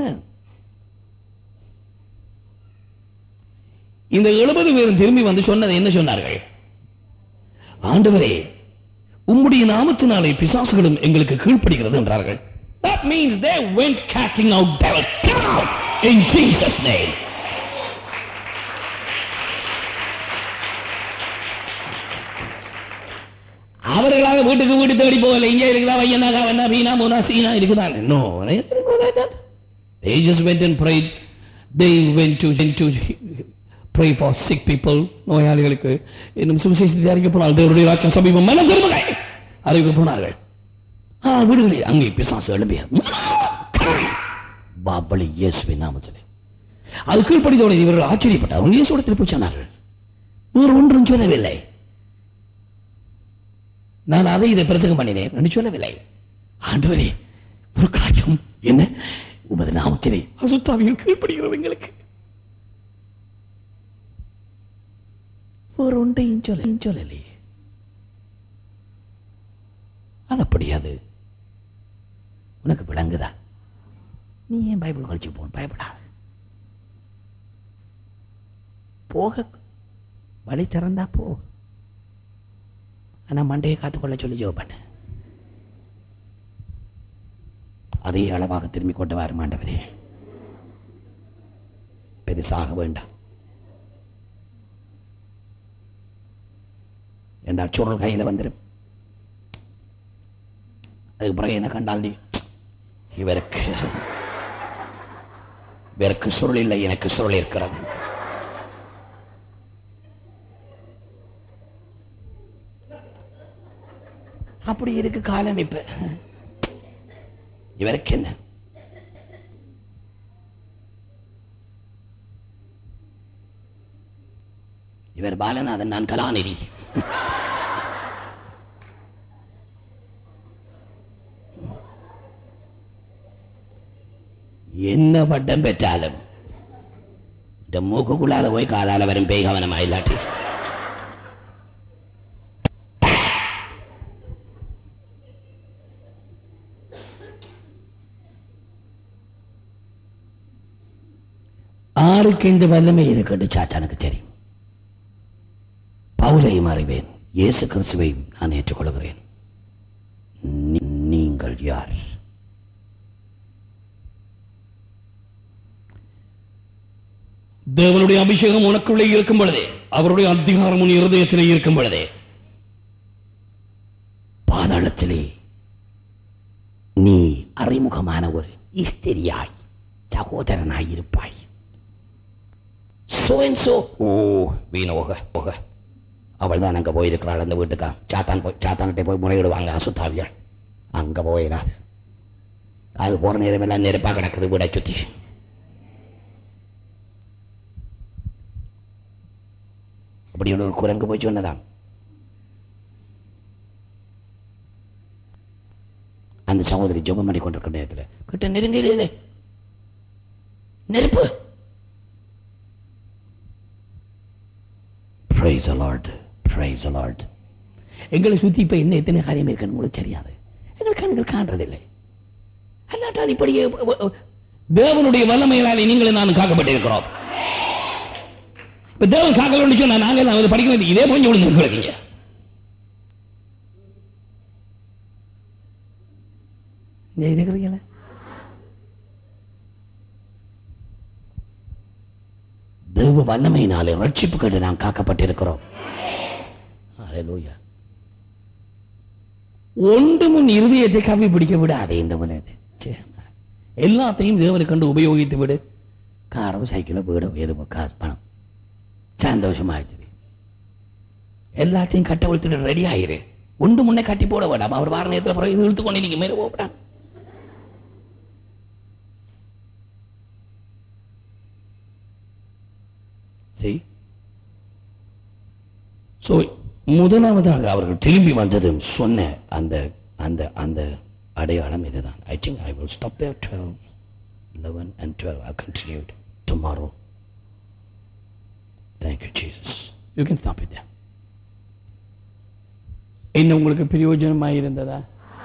இந்த எழுபது பேரும் திரும்பி வந்து சொன்னது என்ன சொன்னார்கள் ஆண்டவரே உம்முடைய நாமத்தினாலே பிசாசுகளும் எங்களுக்கு கீழ்ப்படுகிறது என்றார்கள் That means they went casting out devils. Come out in Jesus' name. அவர்களாக வீட்டுக்கு வீட்டு தேடி போகல இங்க இருக்குதா வையனா காவனா பீனா மூனா சீனா இருக்குதான் no they just went and prayed they went to, went to pray for sick people நோயாளிகளுக்கு இன்னும் சுவிசேஷத்தை அறிக்கை போனால் தேவருடைய ராட்சம் சமீபம் மனம் திரும்புகை அறிவிக்க போனார்கள் ஆ, வீடுகளில் அங்கே பிசாசு எழுப்பிய பாபலி இயேசுவின் நாமத்திலே அது கீழ்ப்படித்தோட இவர்கள் ஆச்சரியப்பட்டார் அவங்க இயேசுடத்தில் போய் சொன்னார்கள் வேறு ஒன்றும் சொல்லவில்லை நான் அதை இதை பிரசங்கம் பண்ணினேன் என்று சொல்லவில்லை ஆண்டவரே ஒரு காரியம் என்ன உமது நாமத்திலே அசுத்தாவிகள் கீழ்ப்படுகிறது எங்களுக்கு ஒரு ஒன்றையும் சொல்ல சொல்லலையே அது அப்படி அது உனக்கு விளங்குதா நீ ஏன் பைபிள் கழிச்சு போ பயப்படாத போக வழி திறந்தா போ ஆனா மண்டையை காத்துக்கொள்ள சொல்லி ஜோ பண்ண அதே அளவாக திரும்பி கொண்டு வர மாண்டவரே பெருசாக வேண்டாம் என்றால் சுருள் கையில வந்துடும் அதுக்கு பிறகு என்ன கண்டால் நீ இவருக்கு இவருக்கு சுருள் இல்லை எனக்கு சுருள் இருக்கிறது அப்படி இருக்கு காலம் இப்ப இவருக்கு என்ன இவர் பாலநாதன் நான் கலாநிதி என்ன பட்டம் பெற்றாலும் இந்த மூக்குக்குள்ளால போய் காலால வரும் பேய் கவனமா இல்லாட்டி ஆருக்கு இந்த வல்லமை இருக்குன்னு சாச்சானுக்கு தெரியும் பவுலையும் அறிவேன் இயேசு கிறிஸ்துவையும் நான் ஏற்றுக்கொள்கிறேன் நீ- நீங்கள் யார் தேவனுடைய அபிஷேகம் உனக்குள்ளே இருக்கும் பொழுதே அவருடைய அதிகாரம் உன் இருதயத்திலே இருக்கும் பொழுதே பாதாளத்திலே நீ அறிமுகமான ஒரு இஸ்திரியாய் சகோதரனாய் இருப்பாய் so and so ஓ வீணோக போக அவள் தான் அங்க போயிருக்கிறாள் அந்த வீட்டுக்கா சாத்தான் போய் சாத்தான்கிட்ட போய் முறையிடுவாங்க அசுத்தாவியாள் அங்க போயிடாது அது போற நேரம் எல்லாம் நெருப்பா கிடக்குது வீடை சுத்தி அப்படி ஒரு குரங்கு போய் சொன்னதாம் அந்த சகோதரி ஜெபம் பண்ணி கொண்டிருக்கிற நேரத்தில் கிட்ட நெருங்கல நெருப்பு Praise the Lord. Praise the Lord. எங்களை சுத்தி இப்ப என்ன எத்தனை காரியம் இருக்குன்னு உங்களுக்கு தெரியாது எங்கள் கண்கள் காண்றதில்லை அல்லாட்டா அது இப்படியே அ- அ- தேவனுடைய வல்லமையினாலே நீங்களும் நானும் காக்கப்பட்டிருக்கிறோம் இப்ப தேவன் காக்கலன்னு சொன்னா நாங்க எல்லாம் அதை படிக்க வேண்டிய இதே போய் விழுந்து கிடக்கீங்க இங்க இருக்கிறீங்களா தேவ வல்லமையினாலே ரட்சிப்பு கண்டு நாம் காக்கப்பட்டிருக்கிறோம் Hallelujah. ஒன்று முன் இருதயத்தை கவி பிடிக்க விடாதே இந்த உலகத்தை ச்சே. எல்லாத்தையும் தேவனை கண்டு உபயோகித்து விடு காரம் சைக்கிளோ வீடோ எதுவோ காசு பணம் சந்தோஷமாயிடுச்சு எல்லாத்தையும் கட்ட விழுத்துட்டு ரெடி ஆயிரு ஒன்று முன்னே கட்டி போட வேண்டாம் அவர் வார நேரத்தில் பிறகு இது இழுத்து கொண்டு நீங்க மேல போகப்படாம் சரி சோ முதலாவதாக அவர்கள் திரும்பி வந்ததும் சொன்ன அந்த அந்த அந்த அடையாளம் இதுதான் I think I will stop there twelve eleven and twelve I continued tomorrow thank you Jesus you can stop it என்ன உங்களுக்கு பிரயோஜனமாக இருந்ததா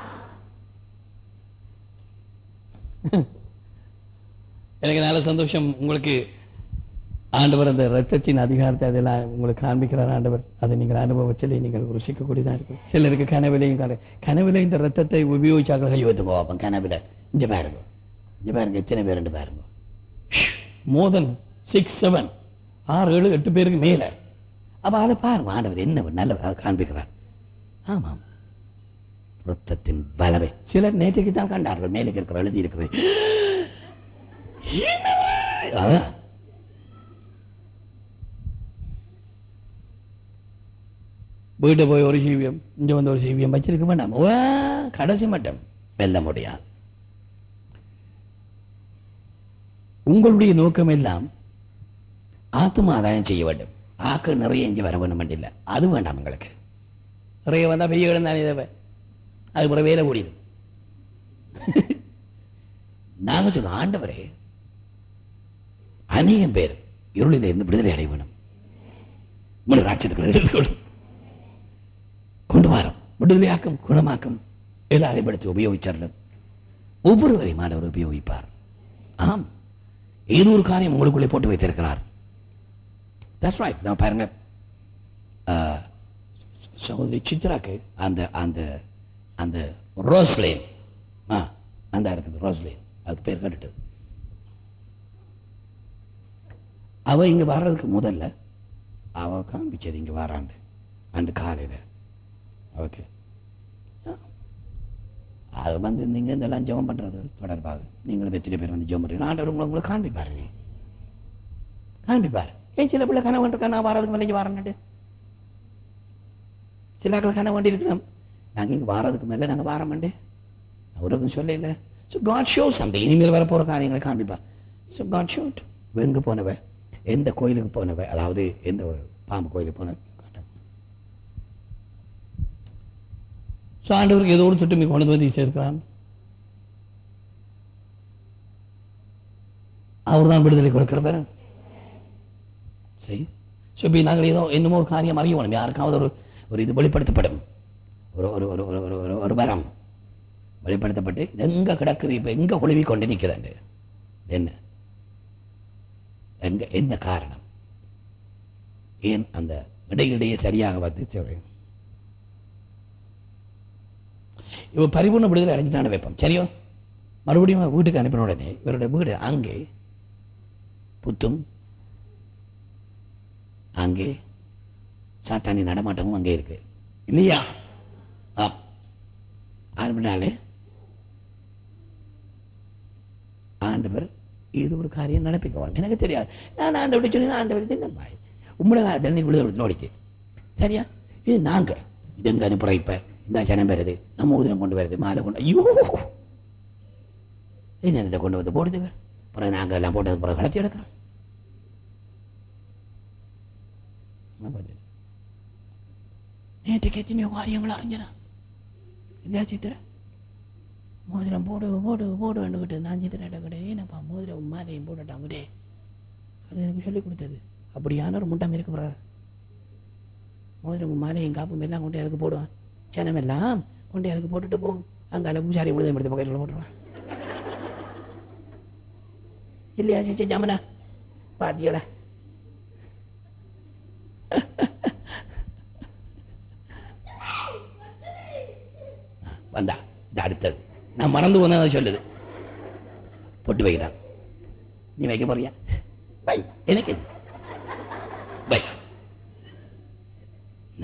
எனக்கு நல்ல சந்தோஷம் உங்களுக்கு ஆண்டவர் அந்த ரத்தத்தின் அதிகாரத்தை அதெல்லாம் உங்களுக்கு காண்பிக்கிறார் ஆண்டவர் அதை நீங்கள் அனுபவத்தில் நீங்கள் ருசிக்கக்கூடியதாக இருக்கும் சிலருக்கு கனவிலையும் காண கனவில இந்த ரத்தத்தை உபயோகிச்சார்கள் கைவத்து போவோம் கனவுல இங்க பாருங்க இங்க பாருங்க எத்தனை பேர் பாருங்க மோர் தென் சிக்ஸ் செவன் ஆறு ஏழு எட்டு பேருக்கு மேல அப்ப அதை பாருங்க ஆண்டவர் என்ன நல்ல காண்பிக்கிறார் ஆமாம் ரத்தத்தின் வலவை சிலர் நேற்றைக்கு தான் கண்டார்கள் மேலே இருக்கிற எழுதி இருக்கிறது அதான். வீட்டை போய் ஒரு ஜீவியம் இங்க வந்து ஒரு ஜீவியம் வச்சிருக்க வேண்டாம் வா, கடைசி மட்டும் வெல்ல முடியாது உங்களுடைய நோக்கம் எல்லாம் ஆத்தும ஆதாயம் செய்ய வேண்டும் ஆக்கள் நிறைய இங்கே வர வேண்டும் இல்லை அது வேண்டாம் உங்களுக்கு நிறைய வந்தா பெரிய இடம் தானே தேவை அது பிறகு வேலை கூடிடும் நாங்க சொல்லுவோம் ஆண்டவரே அநேகம் பேர் இருளில் இருந்து விடுதலை அடைய வேணும் உங்களுடைய ராட்சத்துக்குள்ள எடுத்துக்கொள்ளும் கொண்டு வரோம் விடுதலையாக்கும் குணமாக்கும் எல்லாரையும் படித்து உபயோகிச்சார்கள் ஒவ்வொருவரையும் ஆண்டவர் உபயோகிப்பார் ஆம் ஏதோ ஒரு காரியம் உங்களுக்குள்ளே போட்டு வைத்திருக்கிறார் தட்ஸ் ரைட் நான் பாருங்க ஆஹ், சகோதரி சித்ராக்கு அந்த அந்த அந்த ரோஸ்லேன் ஆ அந்த இருக்குது ரோஸ்லேன் அது பேர் கேட்டுட்டு அவ இங்க வர்றதுக்கு முதல்ல அவ காமிச்சது இங்க வராண்டு அன்று காலையில ஓகே அது வந்து நீங்க இதெல்லாம் ஜெபம் பண்றது தொடர்பாக நீங்களும் எத்தனை பேர் வந்து ஜெபம் பண்றீங்க ஆண்டவர் உங்களை உங்களை காண்பிப்பாரு காண்பிப்பார் ஏன் சில பிள்ளை கனவு இருக்கா நான் வர்றதுக்கு மேலே வரேன்ட்டு சில ஆட்கள் கனவு வேண்டி இருக்கலாம் நாங்க இங்க வாரதுக்கு மேல நாங்க வாரமாண்டே அவருக்கும் சொல்ல இல்லை ஸோ காட் ஷோ சம்திங் இனிமேல் வர போற காரியங்களை காண்பிப்பார் ஸோ காட் ஷோட் எங்க போனவ எந்த கோயிலுக்கு போனவ அதாவது எந்த ஒரு பாம்பு கோயிலுக்கு போன ஸோ ஆண்டவருக்கு ஏதோ ஒரு திட்டம் கொண்டு வந்து சேர்க்கிறான் அவர் தான் விடுதலை கொடுக்கிறவர் சரி ஸோ இப்போ நாங்கள் ஏதோ என்னமோ ஒரு காரியம் அறிய வேணும் யாருக்காவது ஒரு ஒரு இது வெளிப்படுத்தப்படும் ஒரு ஒரு ஒரு ஒரு ஒரு ஒரு ஒரு வரம் வெளிப்படுத்தப்பட்டு இது எங்க கிடக்குது இப்போ எங்க குழுவி கொண்டு நிற்குதுண்டு என்ன எங்க என்ன காரணம் ஏன் அந்த இடையிடையே சரியாக வந்து சொல்றேன் இவ பரிபூர்ண விடுதலை அடைஞ்சிட்டான வைப்போம் சரியோ மறுபடியும் வீட்டுக்கு அனுப்பின உடனே இவருடைய வீடு அங்கே புத்தும் அங்கே சாத்தானி நடமாட்டமும் அங்கே இருக்கு இல்லையா ஆ ஆரம்பினாலே ஆண்டவர் இது ஒரு காரியம் நடப்பிக்குவாங்க எனக்கு தெரியாது நான் ஆண்டவர் சொல்லி ஆண்டவர் என்ன உங்களோட தண்ணி விழுத நோடிச்சு சரியா இது நாங்க இது எங்க அனுப்புறோம் இப்ப இந்த ஜனம் வருது நம்ம ஊதினம் கொண்டு வருது மாலை கொண்டு ஐயோ என்ன இதை கொண்டு வந்து போடுதுங்க அப்புறம் நாங்க எல்லாம் போட்டது பிறகு கடத்தி எடுக்கிறோம் என்ன பண்ணுது? நேற்றுக்கு எத்தனையோ காரியங்கள் அறிஞ்சனா இல்லையா சித்திர மோதிரம் போடு போடு போடு வேண்டுகிட்டு நான் சித்திர கிட்ட ஏனப்பா மோதிரம் மாதையும் போட்டுட்டான் விடே அது எனக்கு சொல்லி கொடுத்தது அப்படியான ஒரு முட்டம் இருக்கு பிறகு மோதிரம் மாலையும் காப்பும் எல்லாம் கொண்டு அதுக்கு போடுவான் ஜனம் எல்லாம் கொண்டு அதுக்கு போட்டுட்டு போகும் அங்கால பூசாரி விழுதை எடுத்து பக்கத்தில் போட்டுருவான் இல்லையா சிச்சி ஜாமனா பாத்தியடா வந்தா இது அடுத்தது நான் மறந்து போனதை சொல்லுது பொட்டு வைக்கிறான் நீ வைக்க போறியா வை எனக்கு எது?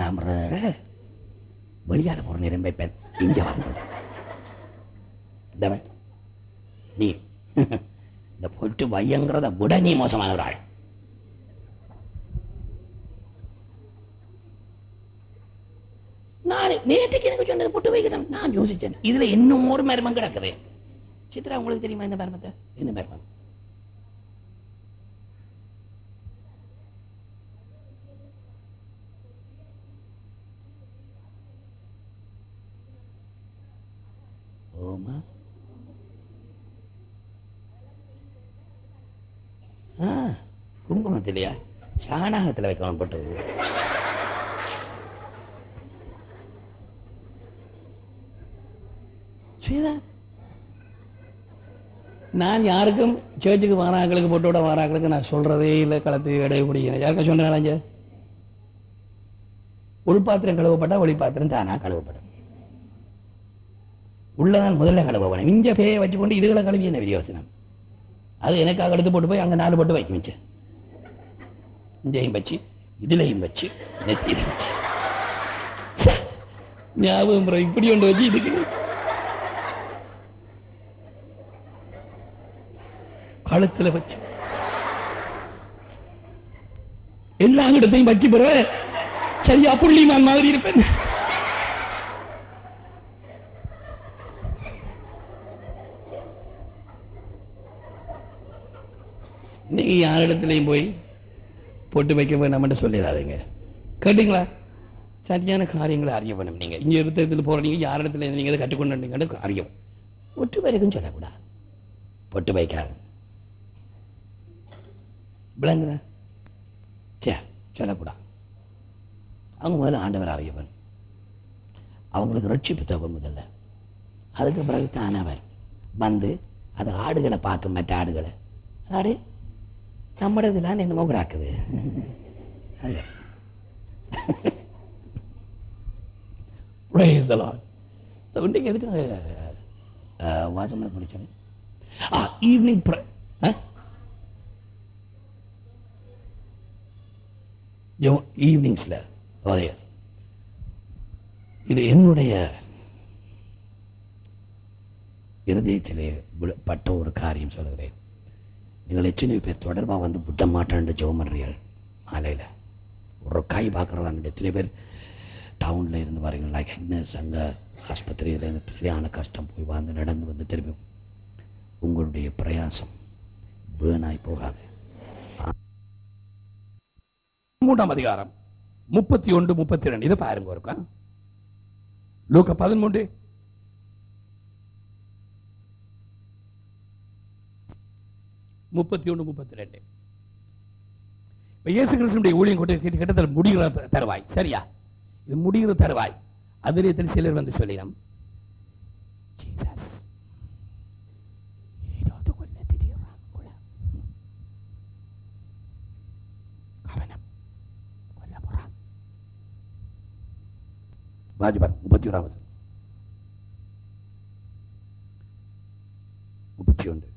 வேண்டாம் brother. வெளியால போற நேரம் வைப்பேன் இங்க வரணும் இந்தவன் நீ இந்த பொட்டு வையங்கிறத விட நீ மோசமான ஒரு ஆள் நான் நேற்றுக்கு எனக்கு சொன்னது பொட்டு வைக்கிறேன் நான் யோசிச்சேன் இதுல இன்னும் ஒரு மர்மம் கிடக்குது சித்ரா உங்களுக்கு தெரியுமா இந்த மர்மத்தை என்ன மர்மம் ஓமா ஆ குங்குமத்திலையா சாணாகத்தில் வைக்கணும் போட்டு ஸ்ரீதா நான் யாருக்கும் சேர்ச்சுக்கு வாராக்களுக்கு போட்டு விட வாராக்களுக்கு நான் சொல்றதே இல்லை களத்து இடைய பிடிக்கிறேன் யாருக்கா சொன்னாங்க உள்பாத்திரம் கழுவப்பட்டா வெளிப்பாத்திரம் தானா கழுவப்படும் உள்ளதான் முதல்ல கழுவப்படும் இங்க பேய வச்சுக்கொண்டு இதுகளை கழுவி என்ன விரியோசனம் அது எனக்காக எடுத்து போட்டு போய் அங்க நாலு போட்டு வைக்க மிச்சம் இங்கேயும் வச்சு இதுலையும் வச்சு நெத்தியில வச்சு ச்சே, ஞாபகம் bro, இப்படி ஒன்று வச்சு இதுக்கு கழுத்துல வச்சு எல்லா இடத்தையும் வச்சு பெற சரியா புள்ளிமான் மாதிரி இருப்பேன் நீங்க யாரிடத்திலையும் போய் போட்டு வைக்க போய் நம்மகிட்ட சொல்லிடாதீங்க கேட்டீங்களா சரியான காரியங்களை அறிய வேணும் நீங்க இங்க இடத்துல போற நீங்க யாரிடத்துல நீங்க இதை கற்றுக்கொண்டு அறியும் பொட்டு வரைக்கும் சொல்லக்கூடாது பொட்டு வைக்காது விளங்குதா சே சொல்லக்கூடாது அவங்க முதல்ல ஆண்டவர் அறியவன் அவங்களுக்கு ரட்சிப்பு தேவை முதல்ல அதுக்கு பிறகு தானவர் வந்து அது ஆடுகளை பார்க்கும் மற்ற ஆடுகளை ஆடு நம்மடதுலாம் என்னமோ கிடாக்குது அது. Praise the Lord. So, இன்னைக்கு எதுக்கு அஹ், வாசம் பிடிச்சோம் ஆ ஈவினிங் ஈவினிங்ஸ்ல ஓதயஸ் இது என்னுடைய இருதயத்திலே விழ- பட்ட ஒரு காரியம் சொல்கிறேன் நீங்கள் எத்தனை பேர் தொடர்பா வந்து புட்ட மாட்டான்னு ஜெபம் பண்றீர்கள் மாலையில ஒரு கை பார்க்கறதா எத்தனை பேர் டவுன்ல இருந்து வரீங்க லைக் ஹெக்னஸ் அங்க ஆஸ்பத்திரியில இருந்து சரியான கஷ்டம் போய் வந்து நடந்து வந்து திரும்பி உங்களுடைய பிரயாசம் வீணாய் போகாது மூன்றாம் அதிகாரம் முப்பத்தி ஒன்று முப்பத்தி ரெண்டு இதை பாருங்க இருக்கா லூக்கா பதிமூன்று முப்பத்தி ஒன்று முப்பத்தி ரெண்டு இப்ப இயேசு கிறிஸ்துடைய ஊழியம் கொண்டு கிட்டத்தட்ட முடிகிற த- தருவாய் சரியா இது முடிகிற தருவாய் அதிரியத்தில் சிலர் வந்து சொல்லினோம் Jesus, ஏதாவது கொல்ல திடீர்றான் போல. கவனம் கொல்ல போறான் வாஜ்பார் முப்பத்தி ஓராம் வசனம் முப்பத்தி ஒன்று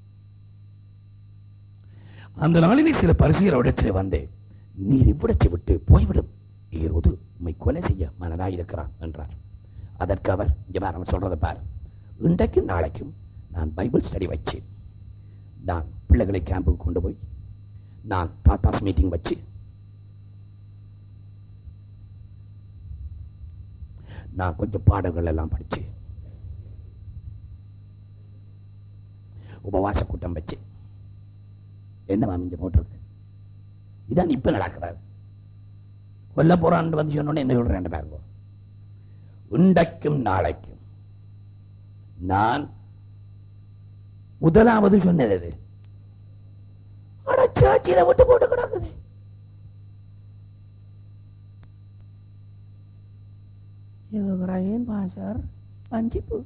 அந்த நாளிலே சில பரிசுகிற இடத்தில் வந்து நீர் இவ்விடத்தை விட்டு போய்விடும் ஏரோது உம்மை கொலை செய்ய மனதாயிருக்கிறான் என்றார் அதற்கு அவர் இங்க பாரு, அவன் சொல்றதை பார் இன்றைக்கும் நாளைக்கும் நான் பைபிள் ஸ்டடி வச்சு நான் பிள்ளைகளை கேம்புக்கு கொண்டு போய் நான் தாத்தாஸ் மீட்டிங் வச்சு நான் கொஞ்சம் பாடங்கள் எல்லாம் படிச்சு உபவாச கூட்டம் வச்சு என்ன இங்க போட்டிருக்கு இதான் இப்ப நடக்கிறாரு கொல்ல போறான்னு வந்து சொன்னோன்னே என்ன சொல்றேன் பாருங்க உண்டைக்கும் நாளைக்கும் நான் முதலாவது சொன்னது எது? அட சாச்சி இதை விட்டு போட்டு கிடக்குது ஏன் பாசார் வஞ்சிப்பு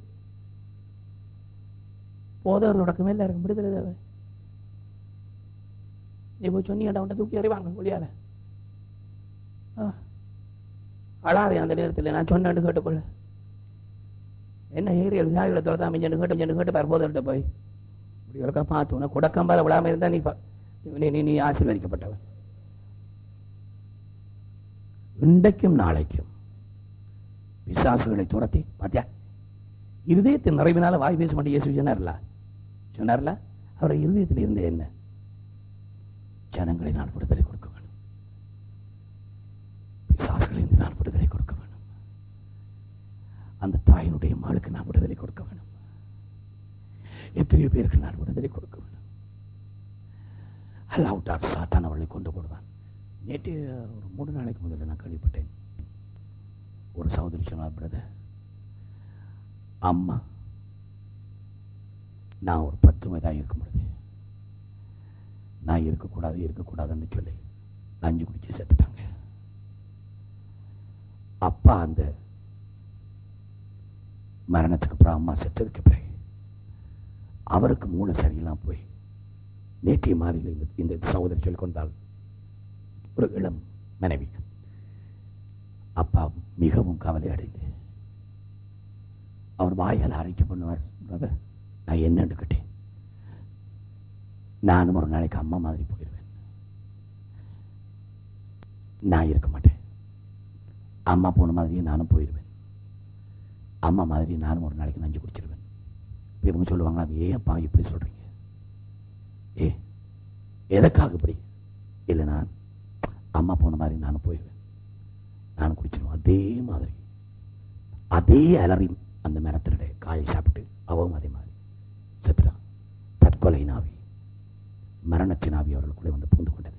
போதவர் தொடக்கமே எல்லாருக்கும் விடுதலை தேவை நீ போய் சொன்னீங்கடா உன்னை தூக்கி அறிவாங்க ஒளியால அழாதே அந்த நேரத்தில் நான் சொன்னேன்னு கேட்டுக்கொள்ள என்ன ஏரியல் விசாரிகளை தொலைதான் மிஞ்சு கேட்டு மிஞ்சு கேட்டு பாரு போதர்கிட்ட போய் இப்படி ஒருக்கா பார்த்து உனக்கு குடக்கம்பால விழாம இருந்தா நீ ப- நீ நீ நீ ஆசீர்வதிக்கப்பட்டவன் இன்றைக்கும் நாளைக்கும் பிசாசுகளை துரத்தி பாத்தியா இருதயத்தின் நிறைவினால வாய் பேச மாட்டேன் இயேசு சொன்னார்ல சொன்னார்ல அவர் இருதயத்தில் இருந்த என்ன ஜனங்களை நான் விடுதலை கொடுக்க வேண்டும் பிசாசுகளிலிருந்து நான் விடுதலை கொடுக்க வேண்டும் அந்த தாயினுடைய மகளுக்கு நான் விடுதலை கொடுக்க வேண்டும் எத்தனையோ பேருக்கு நான் விடுதலை கொடுக்க வேண்டும் அல்லாவிட்டார் சாத்தான் அவளை கொண்டு போடுவான் நேற்று ஒரு மூணு நாளைக்கு முதல்ல நான் கேள்விப்பட்டேன் ஒரு சகோதரி சொன்னார் பிரதர் அம்மா நான் ஒரு பத்து வயதாக இருக்கும் பொழுது நான் இருக்கக்கூடாது இருக்கக்கூடாதுன்னு சொல்லி நஞ்சு குடிச்சு செத்துட்டாங்க அப்பா அந்த மரணத்துக்கு அப்புறம் அம்மா செத்ததுக்கு பிறகு அவருக்கு மூளை சரியில்லாம் போய் நேற்றைய மாதிரியில் இந்த இந்த சகோதரி சொல்லிக் கொண்டால் ஒரு இளம் மனைவி அப்பா மிகவும் கவலை அடைந்து அவர் வாயால் அரைக்க பண்ணுவார் brother. நான் என்னன்னு கேட்டேன் நானும் ஒரு நாளைக்கு அம்மா மாதிரி போயிடுவேன் நான் இருக்க மாட்டேன் அம்மா போன மாதிரியே நானும் போயிடுவேன் அம்மா மாதிரி நானும் ஒரு நாளைக்கு நஞ்சு குடிச்சிருவேன் இப்ப இவங்க சொல்லுவாங்க அது ஏன்ப்பா இப்படி சொல்றீங்க ஏ எதற்காக இப்படி இல்லை நான் அம்மா போன மாதிரி நானும் போயிடுவேன் நானும் குடிச்சிருவேன் அதே மாதிரி அதே அலறி அந்த மரத்தினுடைய காயை சாப்பிட்டு அவவும் அதே மாதிரி செத்துட்டான் தற்கொலை நாவி மரணத்தின் ஆவி அவர்களுக்குள்ளே வந்து புகுந்து கொண்டது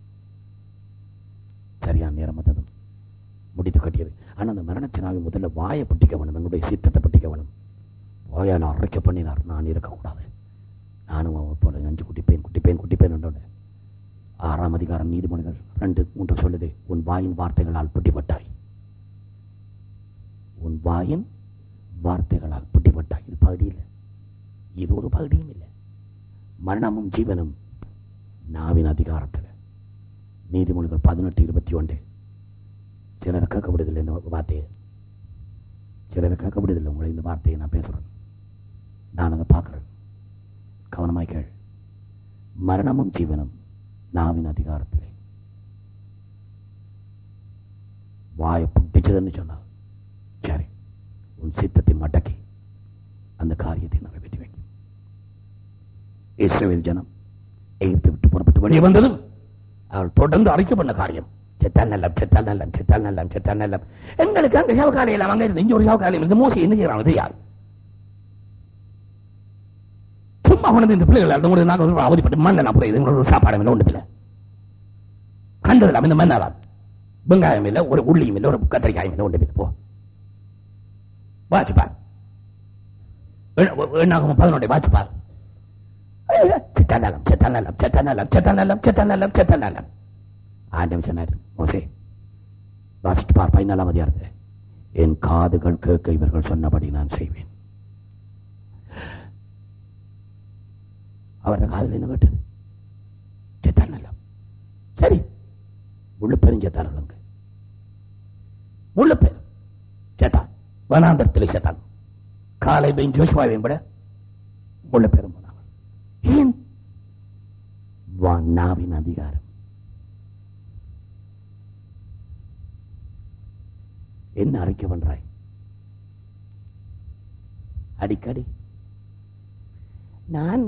சரியான நேரம் வந்ததும் முடித்து கட்டியது ஆனா அந்த மரணத்தின் ஆவி முதல்ல வாயை பட்டிக்க வேணும் எங்களுடைய சித்தத்தை பட்டிக்க வேணும் வாயால் அரைக்க பண்ணினார் நான் இருக்கக்கூடாது நானும் அவன் போல அஞ்சு குட்டிப்பேன் குட்டிப்பேன் குட்டிப்பேன் என்றோன்னு ஆறாம் அதிகாரம் நீதிமொழிகள் ரெண்டு மூன்று சொல்லுது உன் வாயின் வார்த்தைகளால் பிடிபட்டாய் உன் வாயின் வார்த்தைகளால் பிடிபட்டாய் இது பகுதி இல்லை இது ஒரு பகுதியும் இல்லை மரணமும் ஜீவனும் நாவின் அதிகாரத்தில் நீதிமொழிகள் பதினெட்டு இருபத்தி ஒன்று சிலர் கேட்கப்படுதில்லை இந்த வார்த்தையை சிலர் கேட்கப்படுதில்லை உங்களை இந்த வார்த்தையை நான் பேசுறேன் நான் அதை பார்க்கிறேன் கவனமாய் கேள் மரணமும் ஜீவனும் நாவின் அதிகாரத்திலே வாயை புட்டிச்சதுன்னு சொன்னார் சரி உன் சித்தத்தை மடக்கி அந்த காரியத்தை நிறைவேற்றி வைக்கும் இஸ்ரவேல் ஜனம் எகிப்தை விட்டு புறப்பட்டு வெளியே வந்ததும் அவள் தொடர்ந்து அறிக்கை பண்ண காரியம் செத்தால் நல்லம் செத்தால் நல்லம் செத்தால் நல்லம் செத்தால் நல்லம் எங்களுக்கு அங்க சவகாலையில் அங்க இருந்து இங்க ஒரு சவகாலையில் இருந்து மோசி என்ன செய்யறாங்க இது யார் சும்மா கொண்டு இந்த பிள்ளைகள் அந்த கூட நாங்கள் ஒரு அவதிப்பட்டு மண்ணை நான் புரியுது ஒரு சாப்பாடு இல்லை ஒன்றும் இல்லை கண்டதில்ல இந்த மண்ணாதான் வெங்காயம் இல்லை ஒரு உள்ளியும் இல்லை ஒரு கத்திரிக்காயும் இல்லை ஒன்றும் இல்லை போ வாச்சு பார் எண்ணாகும் பதினொன்றை வாச்சு பார் சித்தநலம் சித்தநலம் சித்தநலம் சித்தநலம் சித்தநலம் சித்தநலம் ஆண்டவன் சொன்னார் மோசே வாசிட்டு பார் பதினாலாம் அதிகாரத்தை என் காதுகள் கேட்க இவர்கள் சொன்னபடி நான் செய்வேன் அவരുടെ காதில் என்ன கேட்டது சித்தநலம் சரி முழு பெருஞ்செத்தார்களுங்க முழு பேர் சேத்தான் வனாந்தரத்தில் சேத்தான் காலைபையும் ஜோஷுவாவையும் விட முழு பேரும் போனாங்க ஏன் வா- நாவின் அதிகாரம் என்ன அறிக்கை பண்றாய் அடிக்கடி நான்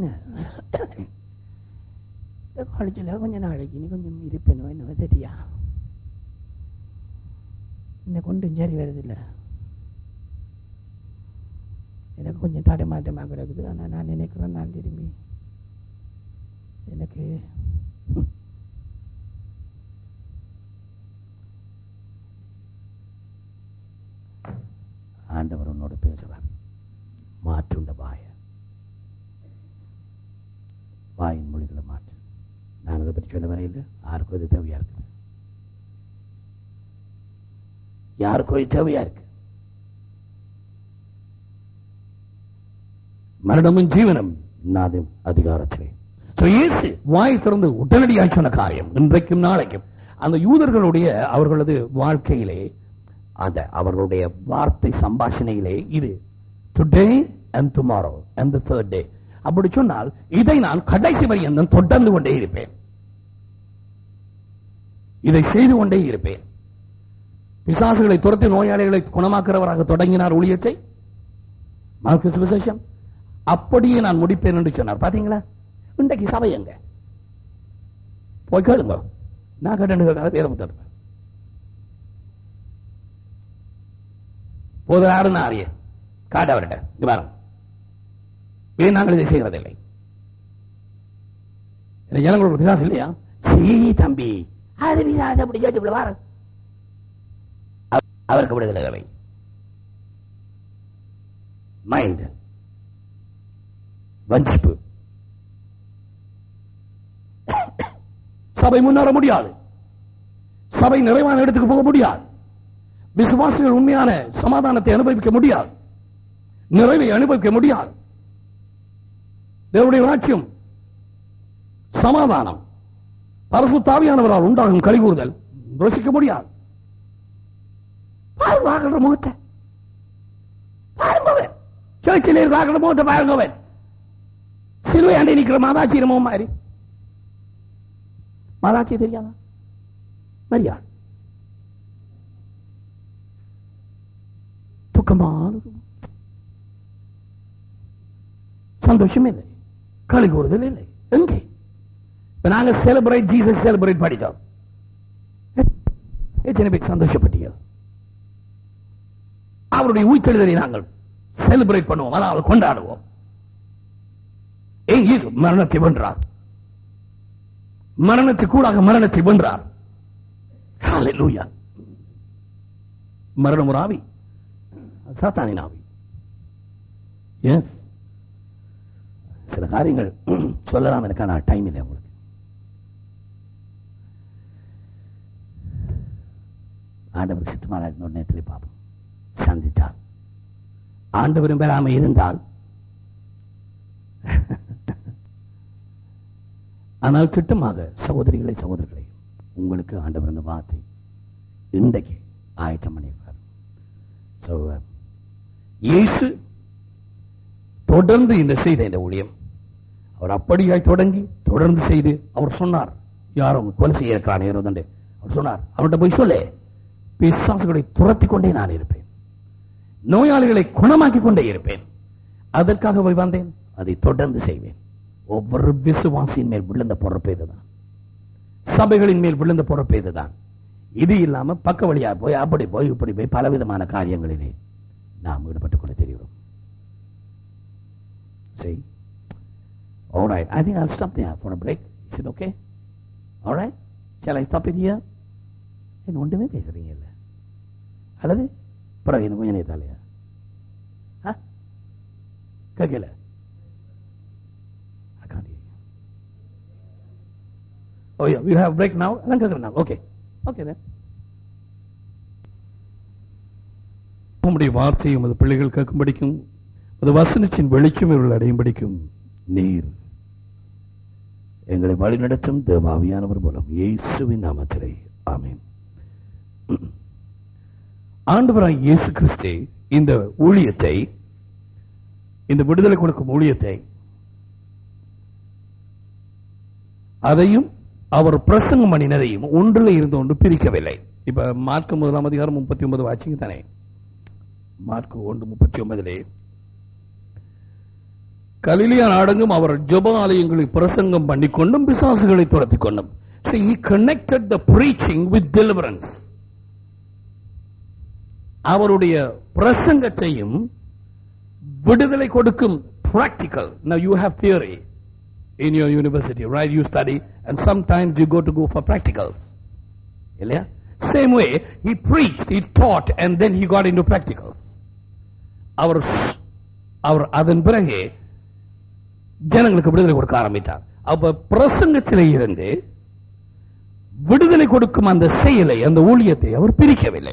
இந்த காலேஜில் கொஞ்ச நாளைக்கு நீ கொஞ்சம் இருப்பேனோ என்னவோ தெரியா என்னை கொண்டும் சரி வருதில்லை எனக்கு கொஞ்சம் தடைமாற்றமாக கிடக்குது ஆனால் நான் நினைக்கிறேன் நான் திரும்பி எனக்கு ஆண்டவர் உன்னோட பேசுறார் மாற்றுண்ட வாய வாயின் மொழிகளை மாற்று நான் அதை பற்றி சொல்ல வரையில் யாருக்கும் இது தேவையா இருக்குது யாருக்கும் இது தேவையா இருக்கு மரணமும் ஜீவனும் நாதும் அதிகாரத்திலே So, இயேசு வாய் திறந்து உடனடியாக சொன்ன காரியம் இன்றைக்கும் நாளைக்கும் அந்த யூதர்களுடைய அவர்களது வாழ்க்கையிலே அந்த அவர்களுடைய வார்த்தை சம்பாஷணையிலே இது today and tomorrow and the third day அப்படி சொன்னால் இதை நான் கடைசி வரையும் தொடர்ந்து கொண்டே இருப்பேன் இதை செய்து கொண்டே இருப்பேன் பிசாசுகளை துரத்தி நோயாளிகளை குணமாக்குறவராக தொடங்கினார் ஊழியத்தை மார்க்கு சுவிசேஷம் அப்படியே நான் முடிப்பேன் என்று சொன்னார் பாத்தீங்களா இன்றைக்கு சபை எங்க போய் கேளுங்க நான் கேட்டு வேற புத்தகத்தை போது யாருன்னு ஆரிய காட்டு அவர்கிட்ட இங்க பாருங்க ஏன் நாங்கள் இதை செய்கிறதில்லை எனக்கு ஜனங்களோட பிசாசு இல்லையா சீ தம்பி அது பிசாசு அப்படி சேர்த்து விட வார அவருக்கு விடுதலை இல்லை மைண்ட் வஞ்சிப்பு சபை முன்னேற முடியாது சபை நிறைவான இடத்துக்கு போக முடியாது விசுவாசிகள் உண்மையான சமாதானத்தை அனுபவிக்க முடியாது நிறைவை அனுபவிக்க முடியாது தேவனுடைய ராட்சியம் சமாதானம் பரசு தாவியானவரால் உண்டாகும் கலிகூறுதல் ருசிக்க முடியாது பாருங்க ஆகிற முகத்தை பாருங்கவன் சேர்ச்சிலே ஆகிற முகத்தை பாருங்கவன் சிலுவை அண்டை நிற்கிற மாதாச்சி என்னமோ மாதிரி மாதாச்சி தெரியாதா மரியாள் துக்கமானது சந்தோஷம் இல்லை களி கூறுதல் இல்லை எங்கே இப்ப நாங்க செலிபிரேட் ஜீசஸ் செலிபிரேட் படித்தோம் எத்தனை பேர் சந்தோஷப்பட்டீங்க அவருடைய உயிர்த்தெழுதலை நாங்கள் செலிபிரேட் பண்ணுவோம் அதாவது கொண்டாடுவோம் ஏன் இயேசு மரணத்தை வென்றார் மரணத்தை கூடாக மரணத்தை வென்றார் ஹalleluya மரணம் ஒரு ஆவி சாத்தானின் ஆவி எஸ் சில காரியங்கள் சொல்லலாம் எனக்கான டைம் இல்லை உங்களுக்கு ஆண்டவர் சித்தமான நேரத்தில் பார்ப்போம் சந்தித்தார் ஆண்டவரும் பெறாம இருந்தால் ஆனால் திட்டமாக சகோதரிகளை சகோதரர்களை உங்களுக்கு ஆண்டவர் இந்த வார்த்தை இன்றைக்கு ஆயத்தம் பண்ணியிருக்கார் So, uh, இயேசு தொடர்ந்து இந்த செய்த இந்த ஊழியம் அவர் அப்படியாய் தொடங்கி தொடர்ந்து செய்து அவர் சொன்னார் யாரும் கொலை செய்ய இருக்கிறான் ஏறோதண்டு அவர் சொன்னார் அவர்கிட்ட போய் சொல்லு பிசாசுகளை துரத்தி கொண்டே நான் இருப்பேன் நோயாளிகளை குணமாக்கி கொண்டே இருப்பேன் அதற்காக போய் வந்தேன் அதை தொடர்ந்து செய்வேன் ஒவ்வொரு விசுவாசியின் மேல் விழுந்த பொறுப்பு இதுதான் சபைகளின் மேல் விழுந்த பொறுப்பு இதுதான் இது இல்லாம பக்க வழியா போய் அப்படி போய் இப்படி போய் பலவிதமான காரியங்களிலே நாம் ஈடுபட்டுக் கொண்டு தெரிகிறோம் See? All right. I think I'll stop there for a break. Is it okay? All right. Shall I stop it here? என்ன ஒன்றுமே பேசுறீங்க இல்ல அல்லது பிறகு என்ன கொஞ்சம் நேத்தாலையா கேட்கல I can't hear you. Oh yeah, we have break now. அதான் கேட்கிறேன் நான். Okay. Okay then. உம்முடைய வார்த்தையும் அது பிள்ளைகள் கேட்கும்படிக்கும் அது வசனத்தின் வெளிச்சம் இவர்கள் அடையும்படிக்கும் நீர் எங்களை வழிநடத்தும் தேவாவியானவர் மூலம் இயேசுவின் நாமத்திலே ஆமென் ஆண்டவராய் இயேசு கிறிஸ்து இந்த ஊழியத்தை இந்த விடுதலை கொடுக்கும் ஊழியத்தை அதையும் அவர் பிரசங்கம் பண்ணினதையும் ஒன்றில் இருந்து ஒன்று பிரிக்கவில்லை இப்ப மார்க்கு முதலாம் அதிகாரம் முப்பத்தி ஒன்பது வாட்சிங்க தானே மார்க்கு ஒன்று முப்பத்தி ஒன்பதிலே கலிலியா நாடெங்கும் அவர் ஜெப ஆலயங்களை பிரசங்கம் பண்ணிக்கொண்டும் பிசாசுகளை துரத்தி கொண்டும் See, he connected the preaching with deliverance. அவருடைய பிரசங்கத்தையும் விடுதலை கொடுக்கும் practical. Now you have theory in your university, right? You study and sometimes you go to go for practicals. இல்லையா? Same way, he preached, he taught and then he got into practicals. அவர் அவர் அதன் பிறகு ஜனங்களுக்கு விடுதலை கொடுக்க ஆரம்பித்தார் அப்ப பிரசங்கத்திலே இருந்து விடுதலை கொடுக்கும் அந்த செயலை அந்த ஊழியத்தை அவர் பிரிக்கவில்லை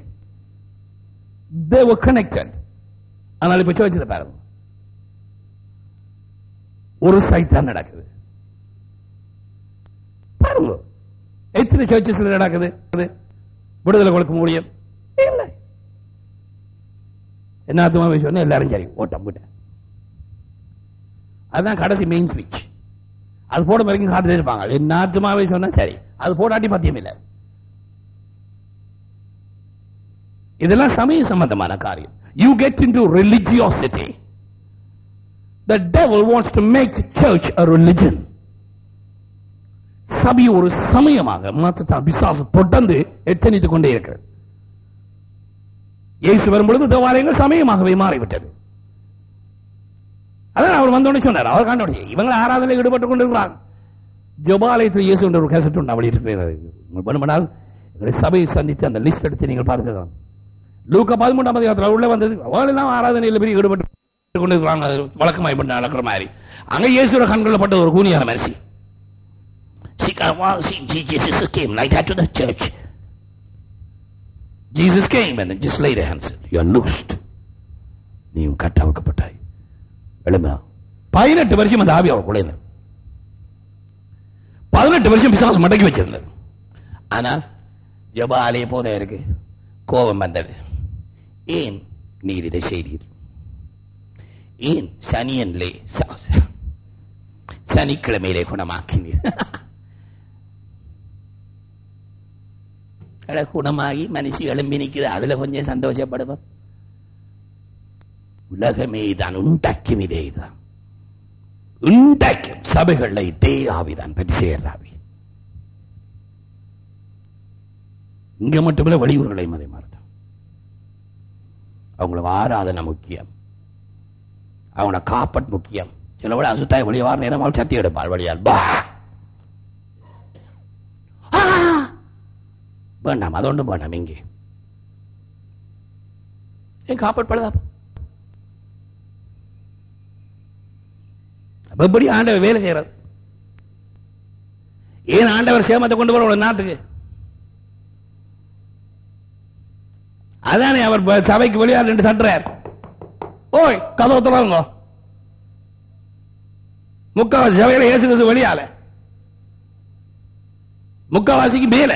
they were connected ஆனால் இப்ப சர்ச்சில் பாருங்க ஒரு சைட் தான் நடக்குது பாருங்க எத்தனை சர்ச்சஸ்ல நடக்குது அது விடுதலை கொடுக்கும் ஊழியம் இல்லை என்ன அர்த்தமா சொன்னா எல்லாரும் சரி ஓட்டம் போட்டேன் அதுதான் கடைசி மெயின் ஸ்பீச் அது போட வரைக்கும் காட்டு இருப்பாங்க என்ன அர்த்தமாவே சொன்னா சரி அது போடாட்டி பத்தியம் இல்லை இதெல்லாம் சமய சம்பந்தமான காரியம் you get into religiosity the devil wants to make church a religion சபை ஒரு சமயமாக மாற்றத்தான் விசுவாசம் தொடர்ந்து எச்சரித்துக் கொண்டே இருக்கிறது இயேசு வரும்பொழுது தேவாலயங்கள் சமயமாகவே மாறிவிட்டது அதான் அவர் வந்தோடனே சொன்னார் அவர் கண்டுபிடிச்சு இவங்க ஆராதனையில் ஈடுபட்டுக் கொண்டிருக்கிறாங்க ஜபாலயத்தில் இயேசு என்ற ஒரு கேசட் உண்டு அவள் இருக்கிறது வேணுமானால் எங்களை சபையை சந்தித்து அந்த லிஸ்ட் எடுத்து நீங்கள் பார்த்துக்கலாம் லூக்கா பதிமூன்றாம் அதிகாரத்தில் உள்ள வந்தது அவள் எல்லாம் ஆராதனையில் பெரிய ஈடுபட்டு கொண்டிருக்கிறாங்க அது வழக்கமாய் பண்ண நடக்கிற மாதிரி அங்க இயேசுவோட கண்களில் பட்ட ஒரு கூனியான மரிசி She, uh, well, she, she, Jesus came like that to the church. Jesus came and then just laid a hand and said, You are loosed. நீயும் கட்டாவுக்கப்பட்டாய் எழும்பா பதினெட்டு வருஷம் அந்த ஆவி அவர் கூட பதினெட்டு வருஷம் பிசாசு மடக்கி வச்சிருந்தது ஆனால் ஜபாலே போதே இருக்கு கோபம் வந்தது ஏன் நீர் இதை செய்தீர் ஏன் சனியன்லே ச- சனிக்கிழமையிலே குணமாக்கினீர் அட குணமாகி மனுஷி எழும்பி நிக்குது அதுல கொஞ்சம் சந்தோஷப்படுவோம் உலகமே தான் உண்டாக்கும் இதே தான் உண்டாக்கும் சபைகளை இதே ஆவிதான் பரிசேர் ஆவி இங்க மட்டுமில்ல வெளியூர்களையும் அதே மாதிரிதான் அவங்களுக்கு ஆராதனை முக்கியம் அவங்களோட காப்பட் முக்கியம் சில விட அசுத்தாய் வெளியே வார நேரம் அவள் சத்தி எடுப்பாள் வழியால் பா ஆ! வேண்டாம் அது ஒன்றும் வேண்டாம் இங்கே ஏன் காப்பட் படுதா அப்ப எப்படி ஆண்டவர் வேலை செய்யறது ஏன் ஆண்டவர் சேமத்தை கொண்டு வர ஒரு நாட்டுக்கு அதானே அவர் ப- சபைக்கு வெளியார் என்று தட்டுறார் ஓய் கதவை தொடருங்க முக்காவாசி சபையில இயேசு கிறிஸ்து வெளியால முக்காவாசிக்கு மேல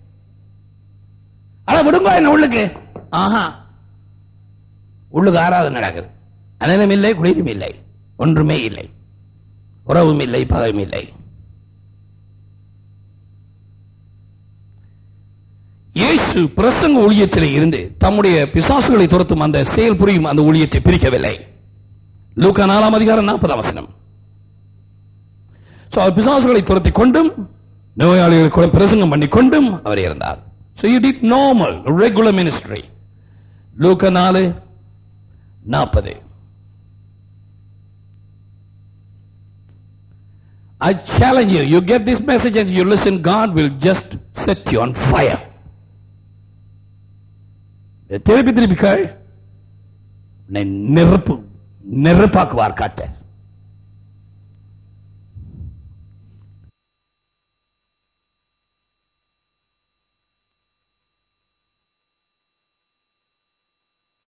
ஆனா விடுங்க என்ன உள்ளுக்கு ஆஹா உள்ளுக்கு ஆராதனை நடக்குது அனலும் இல்லை குளிரும் இல்லை ஒன்றுமே இல்லை உறவும் இல்லை பகையும் இல்லை இயேசு பிரசங்க ஊழியத்தில் இருந்து தம்முடைய பிசாசுகளை துரத்தும் அந்த செயல் புரியும் அந்த ஊழியத்தை பிரிக்கவில்லை லூக்கா நாலாம் அதிகாரம் நாற்பதாம் வசனம் So, அவர் பிசாசுகளை துரத்தி கொண்டும் நோயாளிகளை கூட பிரசங்கம் பண்ணி கொண்டும் அவர் இருந்தார் So you did normal, regular ministry. லூக்கா நாலு நாற்பது I challenge you, you get this message and you listen, God will just set you on fire. திருப்பி திருப்பி கேள் உன்னை நெருப்பு நெருப்பாக்குவார் காட்ட